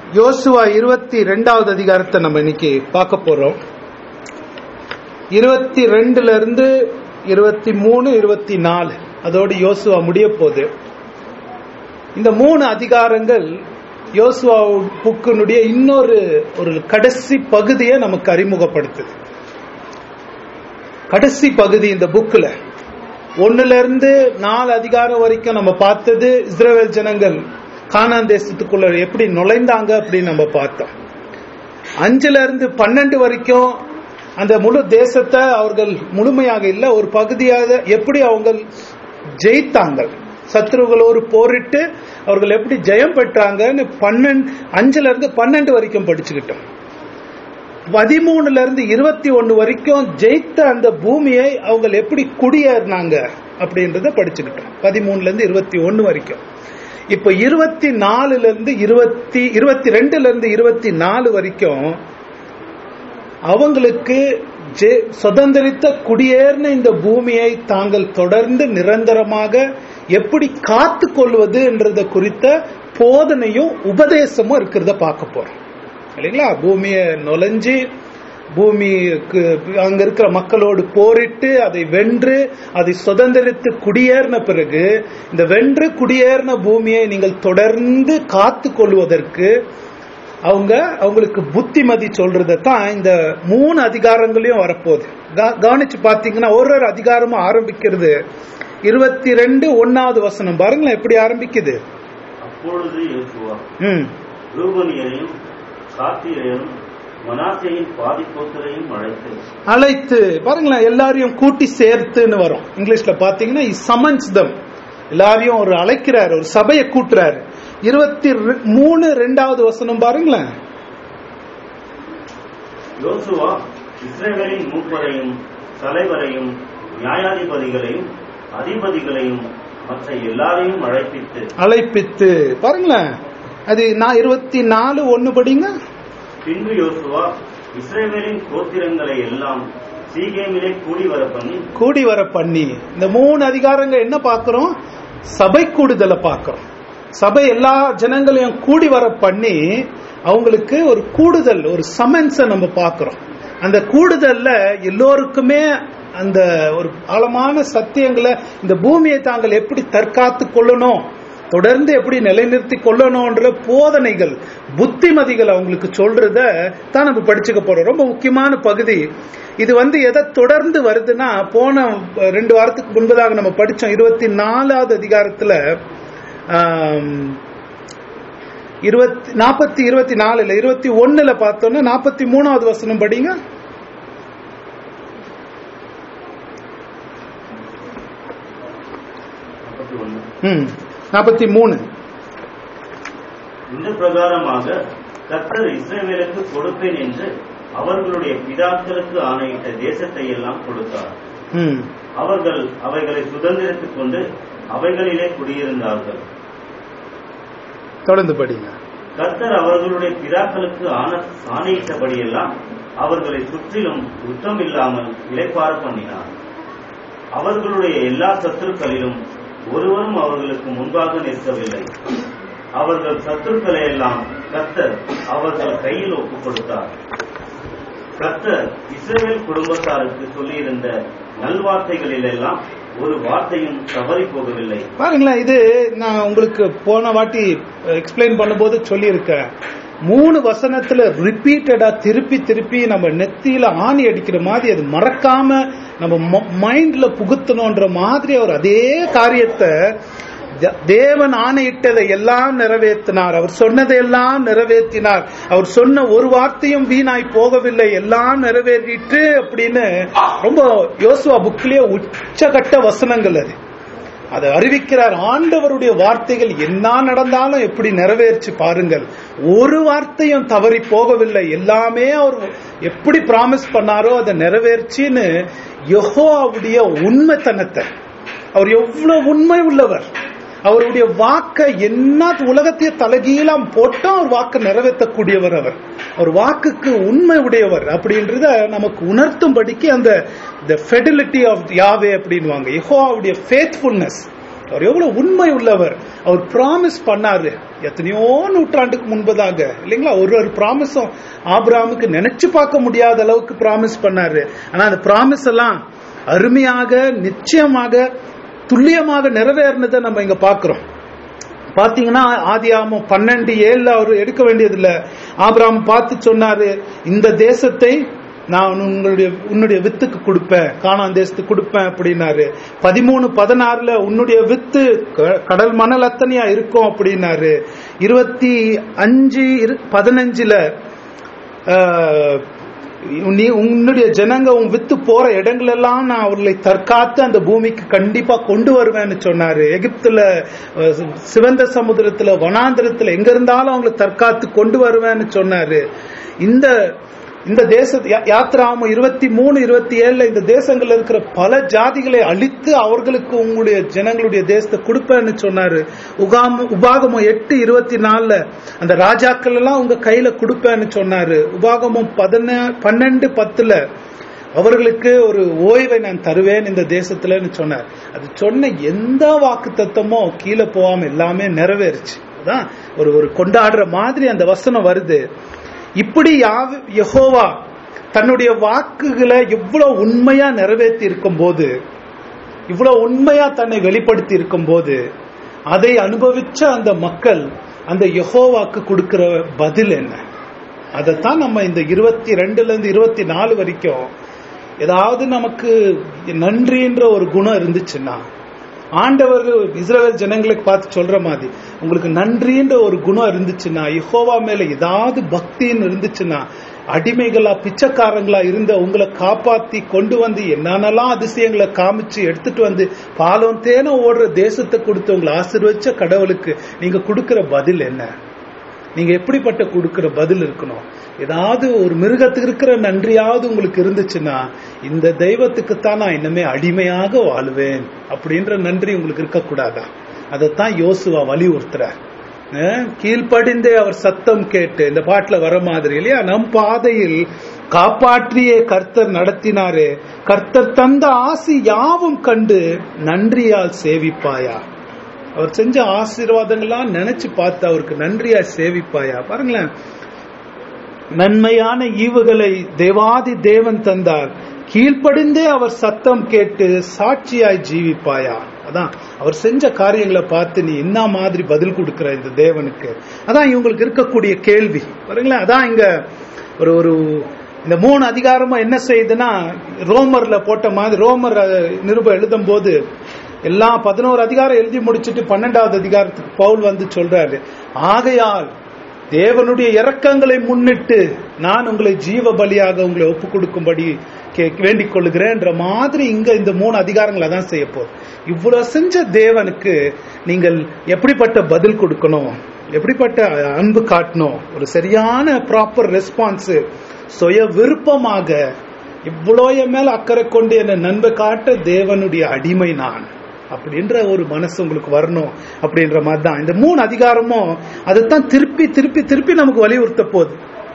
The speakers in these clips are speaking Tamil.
யோசுவா இருபத்தி ரெண்டாவது அதிகாரத்தை நம்ம இன்னைக்கு பார்க்க போறோம் இருபத்தி ரெண்டுல இருந்து இருபத்தி மூணு இருபத்தி நாலு அதோடு யோசுவா முடிய போகுது இந்த மூணு அதிகாரங்கள் யோசுவா புக்கினுடைய இன்னொரு ஒரு கடைசி பகுதியை நமக்கு அறிமுகப்படுத்துது கடைசி பகுதி இந்த புக்ல ஒண்ணுல இருந்து நாலு அதிகாரம் வரைக்கும் நம்ம பார்த்தது இஸ்ரேல் ஜனங்கள் கானான் தேசத்துக்குள்ள எப்படி நுழைந்தாங்க அப்படின்னு நம்ம பார்த்தோம் அஞ்சுல இருந்து பன்னெண்டு வரைக்கும் அந்த முழு தேசத்தை அவர்கள் முழுமையாக இல்ல ஒரு பகுதியாக எப்படி அவங்க ஜெயித்தாங்க சத்ருகளோடு போரிட்டு அவர்கள் எப்படி ஜெயம் பெற்றாங்கன்னு பன்னெண்டு அஞ்சுல இருந்து பன்னெண்டு வரைக்கும் படிச்சுக்கிட்டோம் பதிமூணுல இருந்து இருபத்தி ஒன்னு வரைக்கும் ஜெயித்த அந்த பூமியை அவங்க எப்படி குடியேறினாங்க அப்படின்றத படிச்சுக்கிட்டோம் பதிமூணுல இருந்து இருபத்தி ஒன்னு வரைக்கும் இப்ப இருபத்தி நாலுல இருந்து இருபத்தி இருபத்தி ரெண்டுல இருந்து இருபத்தி நாலு வரைக்கும் அவங்களுக்கு சுதந்திரித்த குடியேறின இந்த பூமியை தாங்கள் தொடர்ந்து நிரந்தரமாக எப்படி காத்து கொள்வதுன்றத குறித்த போதனையும் உபதேசமும் இருக்கிறத பார்க்க போறோம் இல்லைங்களா பூமியை நுழைஞ்சு பூமிக்கு அங்க இருக்கிற மக்களோடு போரிட்டு அதை வென்று அதை சுதந்திரித்து குடியேறின பிறகு இந்த வென்று குடியேறின பூமியை நீங்கள் தொடர்ந்து காத்து கொள்வதற்கு அவங்க அவங்களுக்கு புத்திமதி சொல்றத தான் இந்த மூணு அதிகாரங்களையும் வரப்போகுது கவனிச்சு பாத்தீங்கன்னா ஒரு ஒரு அதிகாரமும் ஆரம்பிக்கிறது இருபத்தி ரெண்டு ஒன்னாவது வசனம் பாருங்களேன் எப்படி ஆரம்பிக்குது அப்பொழுது யோசுவா ம் ரூபனியரையும் காத்தியரையும் மனாசையின் பாதிப்போத்தரையும் அழைத்து அழைத்து பாருங்களேன் எல்லாரையும் கூட்டி சேர்த்துன்னு வரும் இங்கிலீஷ்ல பாத்தீங்கன்னா சமன்ஸ் தம் எல்லாரையும் ஒரு அழைக்கிறார் ஒரு சபையை கூட்டுறாரு இருபத்தி மூணு ரெண்டாவது வசனம் பாருங்களேன் யோசுவா இஸ்ரேவேலின் மூப்பரையும் தலைவரையும் நியாயாதிபதிகளையும் அதிபதிகளையும் மற்ற எல்லாரையும் அழைப்பித்து அழைப்பித்து பாருங்களேன் அது நான் இருபத்தி நாலு ஒன்னு படிங்க பின்பு யோசுவா இஸ்ரேவேலின் கோத்திரங்களை எல்லாம் சீகேமிலே கூடி வர பண்ணி கூடி வர பண்ணி இந்த மூணு அதிகாரங்கள் என்ன பார்க்கிறோம் சபை கூடுதலை பார்க்கிறோம் சபை எல்லா ஜனங்களையும் கூடி வர பண்ணி அவங்களுக்கு ஒரு கூடுதல் ஒரு சமன்ஸை நம்ம பார்க்கிறோம் அந்த கூடுதல்ல எல்லோருக்குமே அந்த ஒரு ஆழமான சத்தியங்களை இந்த பூமியை தாங்கள் எப்படி தற்காத்து கொள்ளணும் தொடர்ந்து எப்படி நிலைநிறுத்தி கொள்ளணும்ன்ற போதனைகள் புத்திமதிகள் அவங்களுக்கு சொல்றத தான் நம்ம படிச்சுக்க போறோம் ரொம்ப முக்கியமான பகுதி இது வந்து எதை தொடர்ந்து வருதுன்னா போன ரெண்டு வாரத்துக்கு முன்பதாக நம்ம படிச்சோம் இருபத்தி நாலாவது அதிகாரத்துல இருபத்தி நாற்பத்தி இருபத்தி நாலுல இருபத்தி ஒண்ணுல பார்த்தோம்னா நாற்பத்தி மூணாவது வசனம் படிங்க நாற்பத்தி ஒண்ணு ம் நாற்பத்தி மூணு இந்த பிரகாரமாக கர்த்தர் இஸ்ரேவேலுக்கு கொடுப்பேன் என்று அவர்களுடைய பிதாக்களுக்கு ஆணையிட்ட தேசத்தை எல்லாம் கொடுத்தார் ம் அவர்கள் அவைகளை சுதந்திரத்துக் கொண்டு அவைகளிலே குடியிருந்தார்கள் தொடர்ந்து படிங்க கர்த்தர் அவர்களுடைய பிதாக்களுக்கு ஆன- ஆணையிட்டபடியெல்லாம் அவர்களை சுற்றிலும் குற்றம் இல்லாமல் இளைப்பார பண்ணினார் அவர்களுடைய எல்லா சத்துருக்களிலும் ஒருவரும் அவர்களுக்கு முன்பாக நிற்கவில்லை அவர்கள் சத்துருக்களை எல்லாம் கர்த்தர் அவர்கள் கையில் ஒப்புக் கொடுத்தார் கர்த்தர் இஸ்ரேல் குடும்பத்தாருக்கு சொல்லியிருந்த நல்வார்த்தைகளிலெல்லாம் ஒரு வார்த்தையும் தவறி போகவில்லை பாருங்களேன் இது நான் உங்களுக்கு போன வாட்டி எக்ஸ்பிளைன் பண்ணும்போது சொல்லியிருக்கேன் மூணு வசனத்துல ரிப்பீட்டடா திருப்பி திருப்பி நம்ம நெத்தியில ஆணி அடிக்கிற மாதிரி அது மறக்காம நம்ம மைண்ட்ல புகுத்தணும்ன்ற மாதிரி அவர் அதே காரியத்தை த- தேவன் ஆணையிட்டதை எல்லாம் நிறைவேற்றினார் அவர் சொன்னதை எல்லாம் நிறைவேற்றினார் அவர் சொன்ன ஒரு வார்த்தையும் வீணாய் போகவில்லை எல்லாம் நிறைவேறிட்டு அப்படின்னு ரொம்ப யோசுவா புக்லயே உச்சகட்ட வசனங்கள் அது அதை அறிவிக்கிறார் ஆண்டவருடைய வார்த்தைகள் என்ன நடந்தாலும் எப்படி நிறைவேற்றி பாருங்கள் ஒரு வார்த்தையும் தவறி போகவில்லை எல்லாமே அவர் எப்படி பிராமிஸ் பண்ணாரோ அதை நிறைவேற்றின்னு யெகோவாவுடைய உண்மைத்தனத்தை அவர் எவ்வளவு உண்மை உள்ளவர் அவருடைய வாக்கை என்ன உலகத்தையே தலகீழாம் போட்டா அவர் வாக்கை நிறைவேற்றக்கூடியவர் அவர் அவர் வாக்குக்கு உண்மை உடையவர் அப்படின்றத நமக்கு உணர்த்தும்படிக்கு அந்த the fidelity ஆஃப் யாவே அப்படின்வாங்க யெகோவாவுடைய ஃபேத்ஃபுல்னஸ் அவர் எவ்வளவு உண்மை உள்ளவர் அவர் பிராமிஸ் பண்ணாரு எத்தனையோ நூற்றாண்டுக்கு முன்பதாக இல்லைங்களா ஒரு ஒரு பிராமிஸும் ஆபிராமுக்கு நினைச்சு பார்க்க முடியாத அளவுக்கு பிராமிஸ் பண்ணாரு ஆனா அந்த பிராமிஸ் எல்லாம் அருமையாக நிச்சயமாக துல்லியமாக நிறைவேறினதை நம்ம இங்க பாக்குறோம் பாத்தீங்கன்னா ஆதியாமம் பன்னெண்டு ஏழுல அவர் எடுக்க வேண்டியது இல்ல ஆபிராம் பார்த்து சொன்னாரு இந்த தேசத்தை நான் உங்களுடைய உன்னுடைய வித்துக்கு கொடுப்பேன் காணான் தேசத்துக்கு கொடுப்பேன் அப்படின்னாரு பதிமூணு பதினாறுல உன்னுடைய வித்து க- கடல் மணல் அத்தனையா இருக்கும் அப்படின்னாரு இருபத்தி அஞ்சு இரு- பதினஞ்சுல ஆஹ், நீ உன்னுடைய ஜனங்க உன் வித்து போற இடங்கள் எல்லாம் நான் அவர்களை தற்காத்து அந்த பூமிக்கு கண்டிப்பா கொண்டு வருவேன்னு சொன்னாரு எகிப்துல அஹ், சிவந்த சமுத்திரத்துல வனாந்திரத்துல எங்க இருந்தாலும் அவங்களை தற்காத்து கொண்டு வருவேன்னு சொன்னாரு இந்த இந்த தேச யா- யாத்ராமம் இருபத்தி மூணு இருபத்தி ஏழுல இந்த தேசங்கள்ல இருக்கிற பல ஜாதிகளை அழித்து அவர்களுக்கு உங்களுடைய ஜனங்களுடைய தேசத்தை கொடுப்பேன்னு சொன்னாரு உகாம உபாகமம் எட்டு இருபத்தி நாலுல அந்த ராஜாக்கள் எல்லாம் உங்க கையில கொடுப்பேன்னு சொன்னாரு உபாகமம் பதின பன்னெண்டு பத்துல அவர்களுக்கு ஒரு ஓய்வை நான் தருவேன் இந்த தேசத்துலன்னு சொன்னார் அது சொன்ன எந்த வாக்கு தத்துவமோ கீழே போகாம எல்லாமே நிறைவேறுச்சு அதான் ஒரு ஒரு கொண்டாடுற மாதிரி அந்த வசனம் வருது இப்படி யாவ- யெகோவா தன்னுடைய வாக்குகளை எவ்வளவு உண்மையா நிறைவேற்றி இருக்கும் போது இவ்வளவு உண்மையா தன்னை வெளிப்படுத்தி இருக்கும் போது அதை அனுபவிச்ச அந்த மக்கள் அந்த யெகோவாக்கு கொடுக்கிற பதில் என்ன அதைத்தான் நம்ம இந்த இருபத்தி ரெண்டுல இருந்து இருபத்தி நாலு வரைக்கும் ஏதாவது நமக்கு நன்றின்ற ஒரு குணம் இருந்துச்சுன்னா ஆண்டவர் இஸ்ரவேல் ஜனங்களுக்கு பார்த்து சொல்ற மாதிரி உங்களுக்கு நன்றின்ற ஒரு குணம் இருந்துச்சுன்னா யெகோவா மேல ஏதாவது பக்தின்னு இருந்துச்சுன்னா அடிமைகளா பிச்சைக்காரங்களா இருந்த உங்களை காப்பாத்தி கொண்டு வந்து என்னென்னலாம் அதிசயங்களை காமிச்சு எடுத்துட்டு வந்து பாலம் தேன ஓடுற தேசத்தை கொடுத்து உங்களை ஆசீர்வச்ச கடவுளுக்கு நீங்க கொடுக்கிற பதில் என்ன நீங்க எப்படிப்பட்ட கொடுக்கிற பதில் இருக்கணும் ஏதாவது ஒரு மிருகத்துக்கு இருக்கிற நன்றியாவது உங்களுக்கு இருந்துச்சுன்னா இந்த தெய்வத்துக்குத்தான் நான் இன்னமே அடிமையாக வாழுவேன் அப்படின்ற நன்றி உங்களுக்கு இருக்கக்கூடாதா அதைத்தான் யோசுவா வலியுறுத்துறார் அஹ், கீழ்ப்படிந்தே அவர் சத்தம் கேட்டு இந்த பாட்டுல வர மாதிரி இல்லையா நம் பாதையில் காப்பாற்றியே கர்த்தர் நடத்தினாரே கர்த்தர் தந்த ஆசி யாவும் கண்டு நன்றியால் சேவிப்பாயா அவர் செஞ்ச ஆசீர்வாதங்கள்லாம் நினைச்சு பார்த்து அவருக்கு நன்றியா சேவிப்பாயா பாருங்களேன் நன்மையான ஈவுகளை தேவாதி தேவன் தந்தார் கீழ்ப்படிந்தே அவர் சத்தம் கேட்டு சாட்சியாய் ஜீவிப்பாயா அதான் அவர் செஞ்ச காரியங்களை பார்த்து நீ என்ன மாதிரி பதில் கொடுக்கிற இந்த தேவனுக்கு அதான் இவங்களுக்கு இருக்கக்கூடிய கேள்வி பாருங்களேன் அதான் இங்க ஒரு ஒரு இந்த மூணு அதிகாரமும் என்ன செய்யுதுன்னா ரோமர்ல போட்ட மாதிரி ரோமர் அஹ், நிருபம் எழுதும் போது எல்லா பதினோரு அதிகாரம் எழுதி முடிச்சிட்டு பன்னெண்டாவது அதிகாரத்துக்கு பவுல் வந்து சொல்றாரு ஆகையால் தேவனுடைய இரக்கங்களை முன்னிட்டு நான் உங்களை ஜீவ பலியாக உங்களை ஒப்பு கொடுக்கும்படி கே- வேண்டிக் கொள்ளுகிறேன்ற மாதிரி இங்க இந்த மூணு அதிகாரங்களை தான் செய்ய போகுது இவ்வளவு செஞ்ச தேவனுக்கு நீங்கள் எப்படிப்பட்ட பதில் கொடுக்கணும் எப்படிப்பட்ட அன்பு காட்டணும் ஒரு சரியான ப்ராப்பர் ரெஸ்பான்ஸ் சுய விருப்பமாக இவ்வளோ என் மேல அக்கறை கொண்டு என்னை நண்பை காட்ட தேவனுடைய அடிமை நான் அப்படின்ற ஒரு மனசு உங்களுக்கு வரணும் அப்படின்ற மாதிரி தான் இந்த மூணு அதிகாரமும் அதைத்தான் திருப்பி திருப்பி திருப்பி நமக்கு வலியுறுத்த போகுது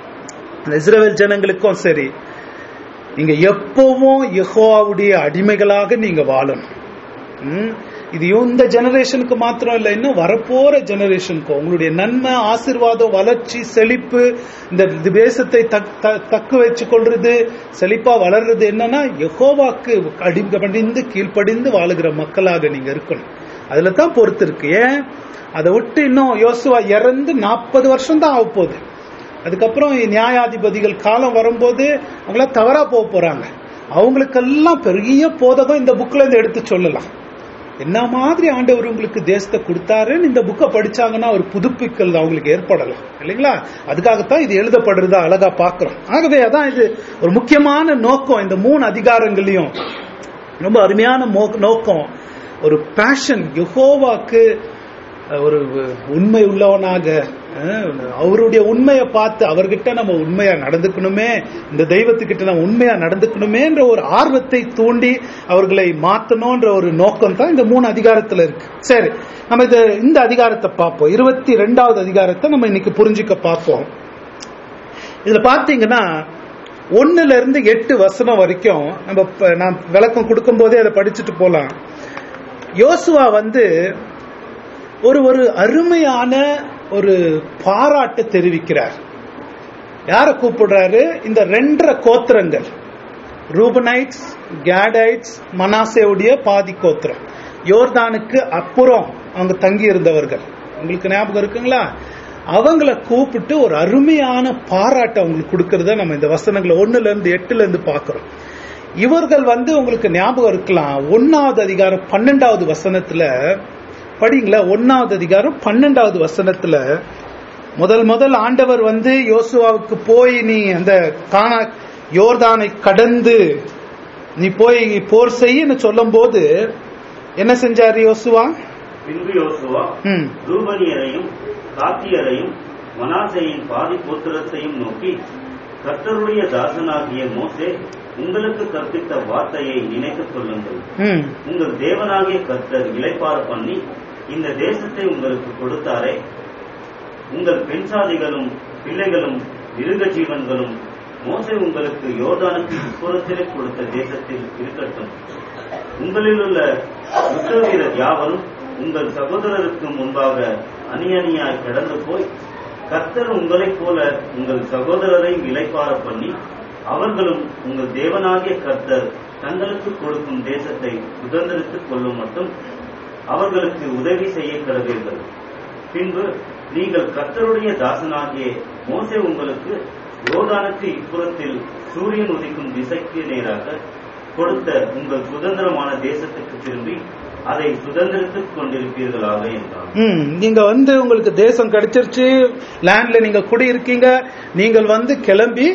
இந்த இஸ்ரவேல் ஜனங்களுக்கும் சரி நீங்க எப்பவும் யெகோவாவுடைய அடிமைகளாக நீங்க வாழணும் ம்? இது இந்த ஜெனரேஷனுக்கு மாத்திரம் இல்ல இன்னும் வரப்போற ஜெனரேஷனுக்கும் உங்களுடைய நன்மை ஆசீர்வாதம் வளர்ச்சி செழிப்பு இந்த தேசத்தை தக்- த- தக்க வச்சு கொள்றது செழிப்பா வளர்றது என்னன்னா யெகோவாக்கு அடிபடிந்து கீழ்ப்படிந்து வாழுகிற மக்களாக நீங்க இருக்கணும் அதுல தான் பொறுத்து இருக்கு ஏன் அதை விட்டு இன்னும் யோசுவா இறந்து நாற்பது வருஷம் தான் ஆக போகுது அதுக்கப்புறம் நியாயாதிபதிகள் காலம் வரும்போது அவங்கள தவறா போக போறாங்க அவங்களுக்கெல்லாம் பெரிய போதகம் இந்த புக்ல இருந்து எடுத்து சொல்லலாம் என்ன மாதிரி ஆண்டவர் உங்களுக்கு தேசத்தை கொடுத்தாருன்னு இந்த புக்கை படிச்சாங்கன்னா ஒரு புதுப்பிக்கல் அவங்களுக்கு ஏற்படலாம் இல்லைங்களா அதுக்காகத்தான் இது எழுதப்படுறதா அழகா பாக்குறோம் ஆகவே அதான் இது ஒரு முக்கியமான நோக்கம் இந்த மூணு அதிகாரங்களையும் ரொம்ப அருமையான மோ- நோக்கம் ஒரு பேஷன் யுகோவாக்கு ஒரு உண்மை உள்ளவனாக அஹ், அவருடைய உண்மையை பார்த்து அவர்கிட்ட நம்ம உண்மையா நடந்துக்கணுமே இந்த தெய்வத்துக்கிட்ட நம்ம உண்மையா நடந்துக்கணுமேன்ற ஒரு ஆர்வத்தை தூண்டி அவர்களை மாத்தணும்ன்ற ஒரு நோக்கம் தான் இந்த மூணு அதிகாரத்துல இருக்கு சரி நம்ம இது இந்த அதிகாரத்தை பார்ப்போம் இருபத்தி ரெண்டாவது அதிகாரத்தை நம்ம இன்னைக்கு புரிஞ்சுக்க பார்ப்போம் இதுல பாத்தீங்கன்னா ஒண்ணுல இருந்து எட்டு வசனம் வரைக்கும் நம்ம ப- நான் விளக்கம் கொடுக்கும் போதே அதை படிச்சுட்டு போலாம் யோசுவா வந்து ஒரு ஒரு அருமையான ஒரு பாராட்டு தெரிவிக்கிறார் யார கூப்பிடுறாரு இந்த ரெண்டரை கோத்திரங்கள் ரூபனைட்ஸ் கேடைட்ஸ் மனாசேவுடைய பாதி கோத்திரம் யோர்தானுக்கு அப்புறம் அவங்க தங்கி இருந்தவர்கள் உங்களுக்கு ஞாபகம் இருக்குங்களா அவங்கள கூப்பிட்டு ஒரு அருமையான பாராட்டு அவங்களுக்கு கொடுக்கறத நம்ம இந்த வசனங்களை ஒண்ணுல இருந்து எட்டுல இருந்து பாக்குறோம் இவர்கள் வந்து உங்களுக்கு ஞாபகம் இருக்கலாம் ஒன்னாவது அதிகாரம் பன்னெண்டாவது வசனத்துல படிங்களா ஒன்னாவது அதிகாரம் பன்னெண்டாவது வசனத்துல முதல் முதல் ஆண்டவர் வந்து யோசுவாவுக்கு போய் நீ அந்த காணா யோர்தானை கடந்து நீ போய் போர் செய்யன்னு சொல்லும் போது என்ன செஞ்சாரு யோசுவா பின்பு யோசுவா ம் ரூபனியரையும் காத்தியரையும் மனாசையின் பாதி கோத்திரத்தையும் நோக்கி கர்த்தருடைய தாசனாகிய மோசே உங்களுக்கு கற்பித்த வார்த்தையை நினைத்துக் கொள்ளுங்கள் ம் உங்கள் தேவனாகிய கர்த்தர் இளைப்பாற பண்ணி இந்த தேசத்தை உங்களுக்கு கொடுத்தாரே உங்கள் பெண் சாதிகளும் பிள்ளைகளும் மிருக ஜீவன்களும் மோசே உங்களுக்கு யோர்தானுக்கு இப்புறத்திலே கொடுத்த தேசத்தில் இருக்கட்டும் உங்களில் உள்ள யுத்த வீரர் யாவரும் உங்கள் சகோதரருக்கு முன்பாக அணி அணியாய் கடந்து போய் கர்த்தர் உங்களைப் போல உங்கள் சகோதரரை இளைப்பாற பண்ணி அவர்களும் உங்கள் தேவனாகிய கர்த்தர் தங்களுக்கு கொடுக்கும் தேசத்தை சுதந்திரித்துக் கொள்ளும் மட்டும் அவர்களுக்கு உதவி செய்ய கடவீர்கள் பின்பு நீங்கள் கர்த்தருடைய தாசனாகிய மோசே உங்களுக்கு யோர்தானுக்கு இப்புறத்தில் சூரியன் உதிக்கும் திசைக்கு நேராக கொடுத்த உங்கள் சுதந்திரமான தேசத்துக்கு திரும்பி அதை சுதந்திரித்துக் கொண்டிருப்பீர்களாக என்றார் ம் நீங்க வந்து உங்களுக்கு தேசம் கிடைச்சிருச்சு லேண்ட்ல நீங்க குடியிருக்கீங்க நீங்கள் வந்து கிளம்பி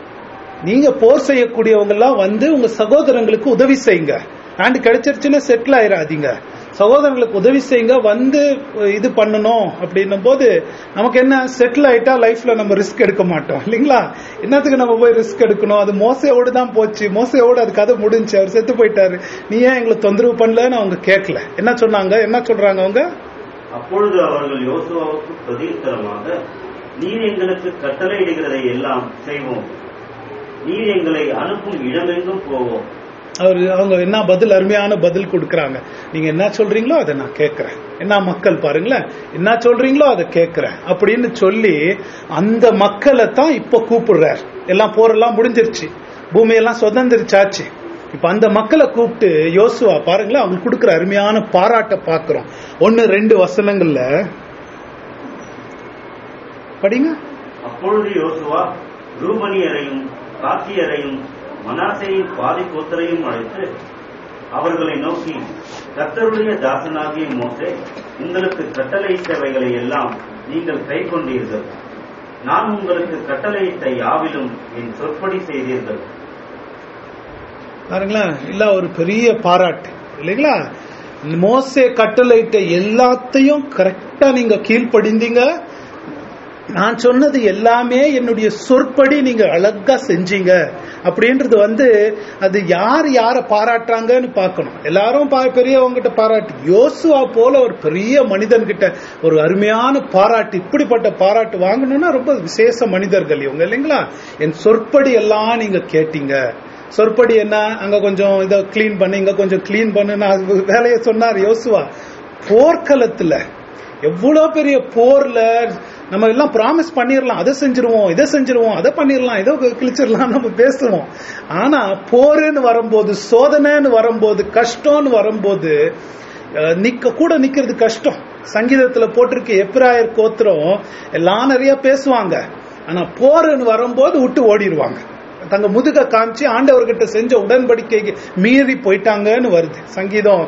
நீங்க போர் செய்யக்கூடியவங்க எல்லாம் வந்து உங்க சகோதரங்களுக்கு உதவி செய்யுங்க லேண்ட் கிடைச்சிருச்சுன்னா செட்டில் ஆயிராதீங்க சகோதரங்களுக்கு உதவி செய்யுங்க வந்து இது பண்ணணும் அப்படின்னும் போது நமக்கு என்ன செட்டில் ஆயிட்டா லைஃப்ல நம்ம ரிஸ்க் எடுக்க மாட்டோம் இல்லைங்களா என்னத்துக்கு நம்ம போய் ரிஸ்க் எடுக்கணும் அது மோசையோடு தான் போச்சு மோசையோடு அது கதை முடிஞ்சு அவர் செத்து போயிட்டாரு நீ ஏன் எங்களை தொந்தரவு பண்ணலன்னு அவங்க கேட்கல என்ன சொன்னாங்க என்ன சொல்றாங்க அவங்க அப்பொழுது அவர்கள் யோசுவாவுக்கு பிரதியுத்தரமாக நீர் எங்களுக்கு கட்டளையிடுகிறதை எல்லாம் செய்வோம் நீர் எங்களை அனுப்பும் இடமெங்கும் போவோம் அவர் அவங்க என்ன பதில் அருமையான பதில் கொடுக்கறாங்க நீங்க என்ன சொல்றீங்களோ அதை நான் கேட்கறேன் என்ன மக்கள் பாருங்களேன் என்ன சொல்றீங்களோ அதை கேட்கறேன் அப்படின்னு சொல்லி அந்த மக்களை தான் இப்ப கூப்பிடுறார் எல்லாம் போரெல்லாம் முடிஞ்சிருச்சு பூமியெல்லாம் சுதந்திரிச்சாச்சு இப்ப அந்த மக்களை கூப்பிட்டு யோசுவா பாருங்களேன் அவங்க கொடுக்குற அருமையான பாராட்ட பாக்குறோம் ஒன்னு ரெண்டு வசனங்கள்ல படிங்க அப்பொழுது யோசுவா ரூபனியரையும் காத்தியரையும் மனாசையின் பாதி கோத்தரையும் அழைத்து அவர்களை நோக்கி கர்த்தருடைய தாசனாகிய மோசே உங்களுக்கு கட்டளையிட்டவைகளை எல்லாம் நீங்கள் கை கொண்டீர்கள் நான் உங்களுக்கு கட்டளையிட்ட யாவிலும் என் சொற்படி செய்தீர்கள் பாருங்களேன் இல்ல ஒரு பெரிய பாராட்டு இல்லைங்களா மோசே கட்டளையிட்ட எல்லாத்தையும் கரெக்டா நீங்க கீழ்ப்படிந்தீங்க நான் சொன்னது எல்லாமே என்னுடைய சொற்படி நீங்க அழகா செஞ்சீங்க அப்படின்றது வந்து அது யார் யார பாராட்டுறாங்கன்னு பார்க்கணும் எல்லாரும் பா- பெரியவங்கிட்ட பாராட்டு யோசுவா போல ஒரு பெரிய மனிதன் கிட்ட ஒரு அருமையான பாராட்டு இப்படிப்பட்ட பாராட்டு வாங்கணும்னா ரொம்ப விசேஷ மனிதர்கள் இவங்க இல்லைங்களா என் சொற்படி எல்லாம் நீங்க கேட்டீங்க சொற்படி என்ன அங்க கொஞ்சம் இதை க்ளீன் பண்ணு இங்க கொஞ்சம் க்ளீன் பண்ணு நான் வேலையை சொன்னார் யோசுவா போர்க்களத்துல எவ்வளவு பெரிய போர்ல நம்ம எல்லாம் ப்ராமிஸ் பண்ணிடலாம் அதை செஞ்சிருவோம் இதை செஞ்சிருவோம் அதை பண்ணிடலாம் இதை கிழிச்சிடலாம் நம்ம பேசுவோம் ஆனா போருன்னு வரும்போது சோதனைன்னு வரும்போது கஷ்டம்னு வரும்போது அஹ், நிக்க கூட நிக்கிறது கஷ்டம் சங்கீதத்துல போட்டிருக்க எப்ராயர் கோத்திரம் எல்லாம் நிறைய பேசுவாங்க ஆனா போருன்னு வரும்போது விட்டு ஓடிடுவாங்க தங்க முதுக காமிச்சு ஆண்டவர்கிட்ட செஞ்ச உடன்படிக்கைக்கு மீறி போயிட்டாங்கன்னு வருது சங்கீதம்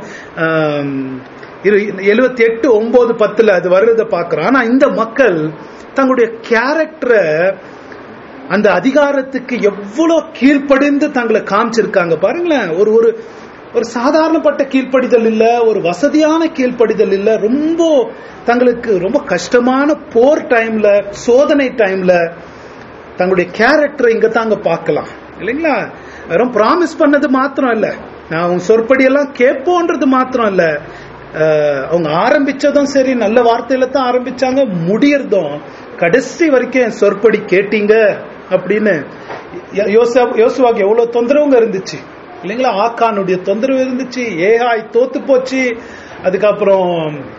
எழுபத்தி எட்டு ஒன்பது பத்துல அது வர்றதை பார்க்கிறோம் ஆனா இந்த மக்கள் தங்களுடைய கேரக்டரை அந்த அதிகாரத்துக்கு எவ்வளவு கீழ்ப்படிந்து தங்களை காமிச்சிருக்காங்க பாருங்களேன் ஒரு ஒரு ஒரு சாதாரணப்பட்ட கீழ்ப்படிதல் இல்ல ஒரு வசதியான கீழ்ப்படிதல் இல்ல ரொம்ப தங்களுக்கு ரொம்ப கஷ்டமான போர் டைம்ல சோதனை டைம்ல தங்களுடைய கேரக்டரை இங்க தாங்க பார்க்கலாம் இல்லைங்களா வெறும் ப்ராமிஸ் பண்ணது மாத்திரம் இல்ல நான் அவங்க சொற்படி எல்லாம் கேட்போன்றது மாத்திரம் இல்ல அஹ், அவங்க ஆரம்பிச்சதும் சரி நல்ல வார்த்தையில தான் ஆரம்பிச்சாங்க முடியறதும் கடைசி வரைக்கும் என் சொற்படி கேட்டீங்க அப்படின்னு யோ- யோசா- யோசுவாக்கு எவ்வளவு தொந்தரவுங்க இருந்துச்சு இல்லைங்களா ஆக்கானுடைய தொந்தரவு இருந்துச்சு ஏகாய் தோத்து போச்சு அதுக்கப்புறம்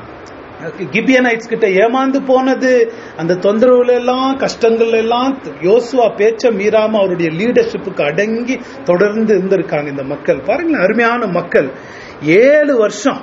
கிபியனைட்ஸ் கிட்ட ஏமாந்து போனது அந்த தொந்தரவுல எல்லாம் கஷ்டங்கள் எல்லாம் யோசுவா பேச்ச மீறாம அவருடைய லீடர்ஷிப்புக்கு அடங்கி தொடர்ந்து இருந்திருக்காங்க இந்த மக்கள் பாருங்களேன் அருமையான மக்கள் ஏழு வருஷம்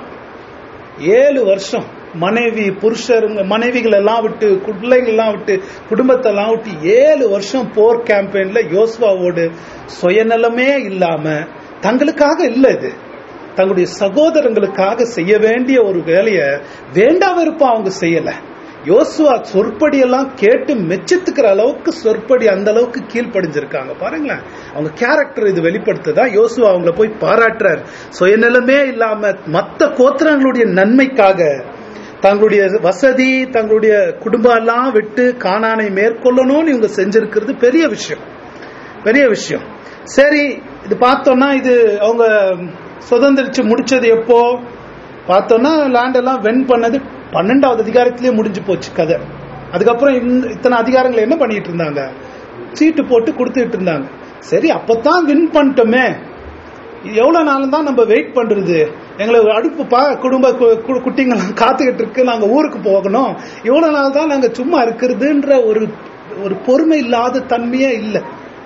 ஏழு வருஷம் மனைவி புருஷருங்க மனைவிகள் எல்லாம் விட்டு பிள்ளைங்கள் எல்லாம் விட்டு குடும்பத்தை எல்லாம் விட்டு ஏழு வருஷம் போர் கேம்பெயின்ல யோசுவாவோடு சுயநலமே இல்லாம தங்களுக்காக இல்ல இது தங்களுடைய சகோதரங்களுக்காக செய்ய வேண்டிய ஒரு வேலையை வேண்டா வெறுப்பா அவங்க செய்யல யோசுவா சொற்படி எல்லாம் கேட்டு மெச்சித்துக்கிற அளவுக்கு சொற்படி அந்த அளவுக்கு கீழ்ப்படிஞ்சிருக்காங்க பாருங்களேன் அவங்க கேரக்டர் இது வெளிப்படுத்துதா யோசுவா அவங்கள போய் பாராட்டுறார் சுயநலமே இல்லாம மத்த கோத்திரங்களுடைய நன்மைக்காக தங்களுடைய வசதி தங்களுடைய குடும்பம் எல்லாம் விட்டு காணானை மேற்கொள்ளணும்னு இவங்க செஞ்சிருக்கிறது பெரிய விஷயம் பெரிய விஷயம் சரி இது பார்த்தோம்னா இது அவங்க சுதந்திரிச்சு முடிச்சது எப்போ பார்த்தோம்னா லேண்ட் எல்லாம் வென் பண்ணது பன்னெண்டாவது அதிகாரத்திலேயே முடிஞ்சு போச்சு கதை அதுக்கப்புறம் இந்த- இத்தனை அதிகாரங்கள் என்ன பண்ணிட்டு இருந்தாங்க சீட்டு போட்டு கொடுத்துட்டு இருந்தாங்க சரி அப்பதான் வின் பண்ணிட்டோமே இது எவ்வளவு நாள் தான் நம்ம வெயிட் பண்றது எங்களை அடுப்பு பா குடும்ப கு- கு- குட்டிங்கெல்லாம் காத்துக்கிட்டு இருக்கு நாங்க ஊருக்கு போகணும் எவ்வளவு நாள் தான் நாங்க சும்மா இருக்கிறதுன்ற ஒரு ஒரு பொறுமை இல்லாத தன்மையே இல்லை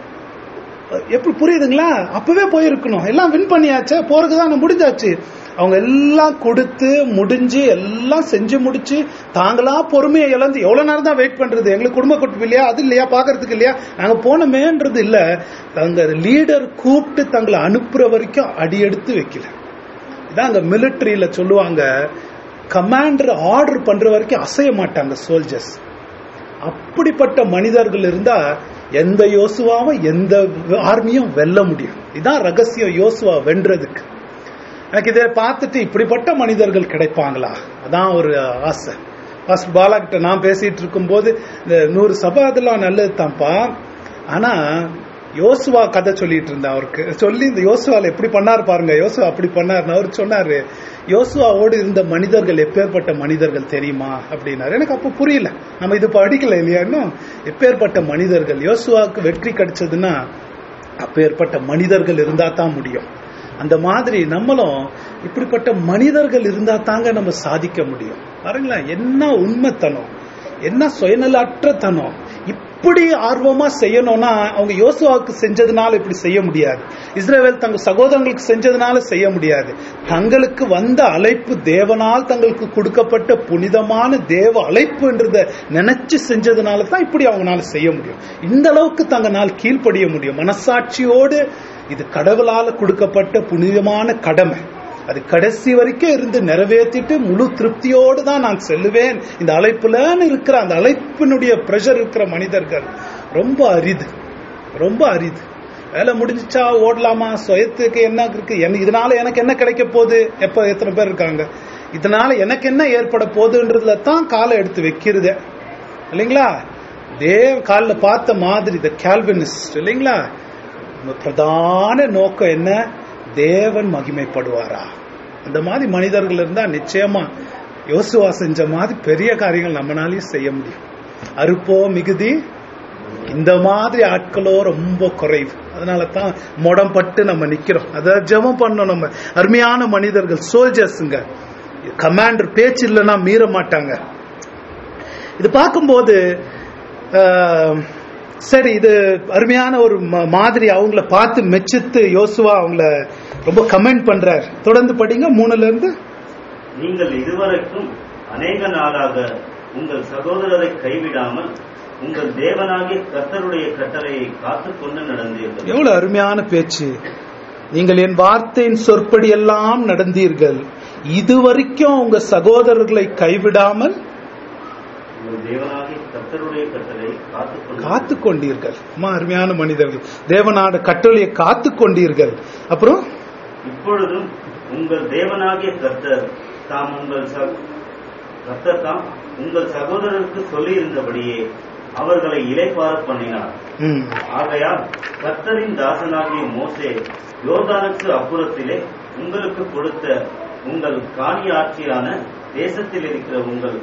எப்படி புரியுதுங்களா அப்பவே போயிருக்கணும் எல்லாம் வின் பண்ணியாச்சே போறதுக்கு தான் முடிஞ்சாச்சு அவங்க எல்லாம் கொடுத்து முடிஞ்சு எல்லாம் செஞ்சு முடிச்சு தாங்களா பொறுமையை இழந்து எவ்வளவு நேரம் தான் வெயிட் பண்றது எங்களுக்கு குடும்ப குட்டு இல்லையா அது இல்லையா பாக்குறதுக்கு இல்லையா நாங்க போனோமேன்றது இல்ல தங்க லீடர் கூப்பிட்டு தங்களை அனுப்புற வரைக்கும் அடி எடுத்து வைக்கல இதான் அங்க மிலிட்டரியில சொல்லுவாங்க கமாண்டர் ஆர்டர் பண்ற வரைக்கும் அசைய மாட்டாங்க சோல்ஜர்ஸ் அப்படிப்பட்ட மனிதர்கள் இருந்தா எந்த யோசுவாவும் எந்த ஆர்மியும் வெல்ல முடியும் இதான் ரகசியம் யோசுவா வென்றதுக்கு எனக்கு இதை பார்த்துட்டு இப்படிப்பட்ட மனிதர்கள் கிடைப்பாங்களா அதான் ஒரு ஆசை ஃபர்ஸ்ட் பாலா கிட்ட நான் பேசிட்டு இருக்கும்போது இந்த நூறு சபை அதெல்லாம் நல்லது தான்ப்பா ஆனா யோசுவா கதை சொல்லிட்டு இருந்தா அவருக்கு சொல்லி இந்த யோசுவால எப்படி பண்ணாரு பாருங்க யோசுவா அப்படி பண்ணாரு அவர் சொன்னாரு யோசுவாவோடு இருந்த மனிதர்கள் எப்பேற்பட்ட மனிதர்கள் தெரியுமா அப்படின்னாரு எனக்கு அப்ப புரியல நம்ம இது படிக்கல இல்லையா இன்னும் எப்பேற்பட்ட மனிதர்கள் யோசுவாவுக்கு வெற்றி கிடைச்சதுன்னா அப்பேற்பட்ட மனிதர்கள் இருந்தா தான் முடியும் அந்த மாதிரி நம்மளும் இப்படிப்பட்ட மனிதர்கள் இருந்தா தாங்க நம்ம சாதிக்க முடியும் பாருங்களேன் என்ன உண்மைத்தனம் என்ன சுயநலற்ற தனம் இப்படி ஆர்வமா செய்யணும்னா அவங்க யோசுவாவுக்கு செஞ்சதுனால இப்படி செய்ய முடியாது இஸ்ரேல் தங்க சகோதரங்களுக்கு செஞ்சதுனால செய்ய முடியாது தங்களுக்கு வந்த அழைப்பு தேவனால் தங்களுக்கு கொடுக்கப்பட்ட புனிதமான தேவ அழைப்புன்றத நினைச்சு செஞ்சதுனால தான் இப்படி அவங்களால செய்ய முடியும் இந்த அளவுக்கு தங்கனால் கீழ்ப்படிய முடியும் மனசாட்சியோடு இது கடவுளால கொடுக்கப்பட்ட புனிதமான கடமை அது கடைசி வரைக்கும் இருந்து நிறைவேற்றிட்டு முழு திருப்தியோடு தான் நான் செல்லுவேன் இந்த அழைப்புலன்னு இருக்கிற அந்த அழைப்பினுடைய பிரஷர் இருக்கிற மனிதர்கள் ரொம்ப அரிது ரொம்ப அரிது வேலை முடிஞ்சிச்சா ஓடலாமா சுயத்துக்கு என்ன இருக்கு என்ன இதனால எனக்கு என்ன கிடைக்க போகுது எப்ப எத்தனை பேர் இருக்காங்க இதனால எனக்கு என்ன ஏற்பட போகுதுன்றதுல தான் காலை எடுத்து வைக்கிறதே இல்லைங்களா தேவ காலில் பார்த்த மாதிரி இந்த கேல்வினிஸ்ட் இல்லைங்களா பிரதான நோக்கம் என்ன தேவன் மகிமைப்படுவாரா அந்த மாதிரி மனிதர்கள் இருந்தா நிச்சயமா யோசுவா செஞ்ச மாதிரி பெரிய காரியங்கள் நம்மளாலையும் செய்ய முடியும் அறுப்போ மிகுதி இந்த மாதிரி ஆட்களோ ரொம்ப குறைவு அதனால தான் முடம் பட்டு நம்ம நிக்கிறோம் அத ஜெபம் பண்ணோம் நம்ம அருமையான மனிதர்கள் சோல்ஜர்ஸுங்க கமாண்டர் பேச்சு இல்லைன்னா மீற மாட்டாங்க இது பார்க்கும்போது ஆஹ், சரி இது அருமையான ஒரு ம- மாதிரி அவங்கள பார்த்து மெச்சித்து யோசுவா அவங்கள ரொம்ப கமெண்ட் பண்றார் தொடர்ந்து படிங்க மூணுல இருந்து நீங்கள் இதுவரைக்கும் அநேக நாளாக உங்கள் சகோதரரை கைவிடாமல் உங்கள் தேவனாகிய கர்த்தருடைய கட்டளையை காத்துக்கொண்டு நடந்தீர்கள் எவ்வளவு அருமையான பேச்சு நீங்கள் என் வார்த்தையின் சொற்படி எல்லாம் நடந்தீர்கள் இதுவரைக்கும் உங்க சகோதரர்களை கைவிடாமல் உங்கள் தேவனாகிய கர்த்தருடைய கட்டளையை காத்துக்கொண்டு காத்து கொண்டீர்கள் அம்மா அருமையான மனிதர்கள் தேவனாட கட்டளையை காத்து கொண்டீர்கள் அப்புறம் இப்பொழுதும் உங்கள் தேவனாகிய கர்த்தர் தாம் உங்கள் சக- கர்த்தர் தாம் உங்கள் சகோதரருக்கு சொல்லியிருந்தபடியே அவர்களை இலைப்பார பண்ணினார் ம், ஆகையால் கர்த்தரின் தாசனாகிய மோசே யோர்தானுக்கு அப்புறத்திலே உங்களுக்கு கொடுத்த உங்கள் காணி ஆட்சியான தேசத்தில் இருக்கிற உங்கள்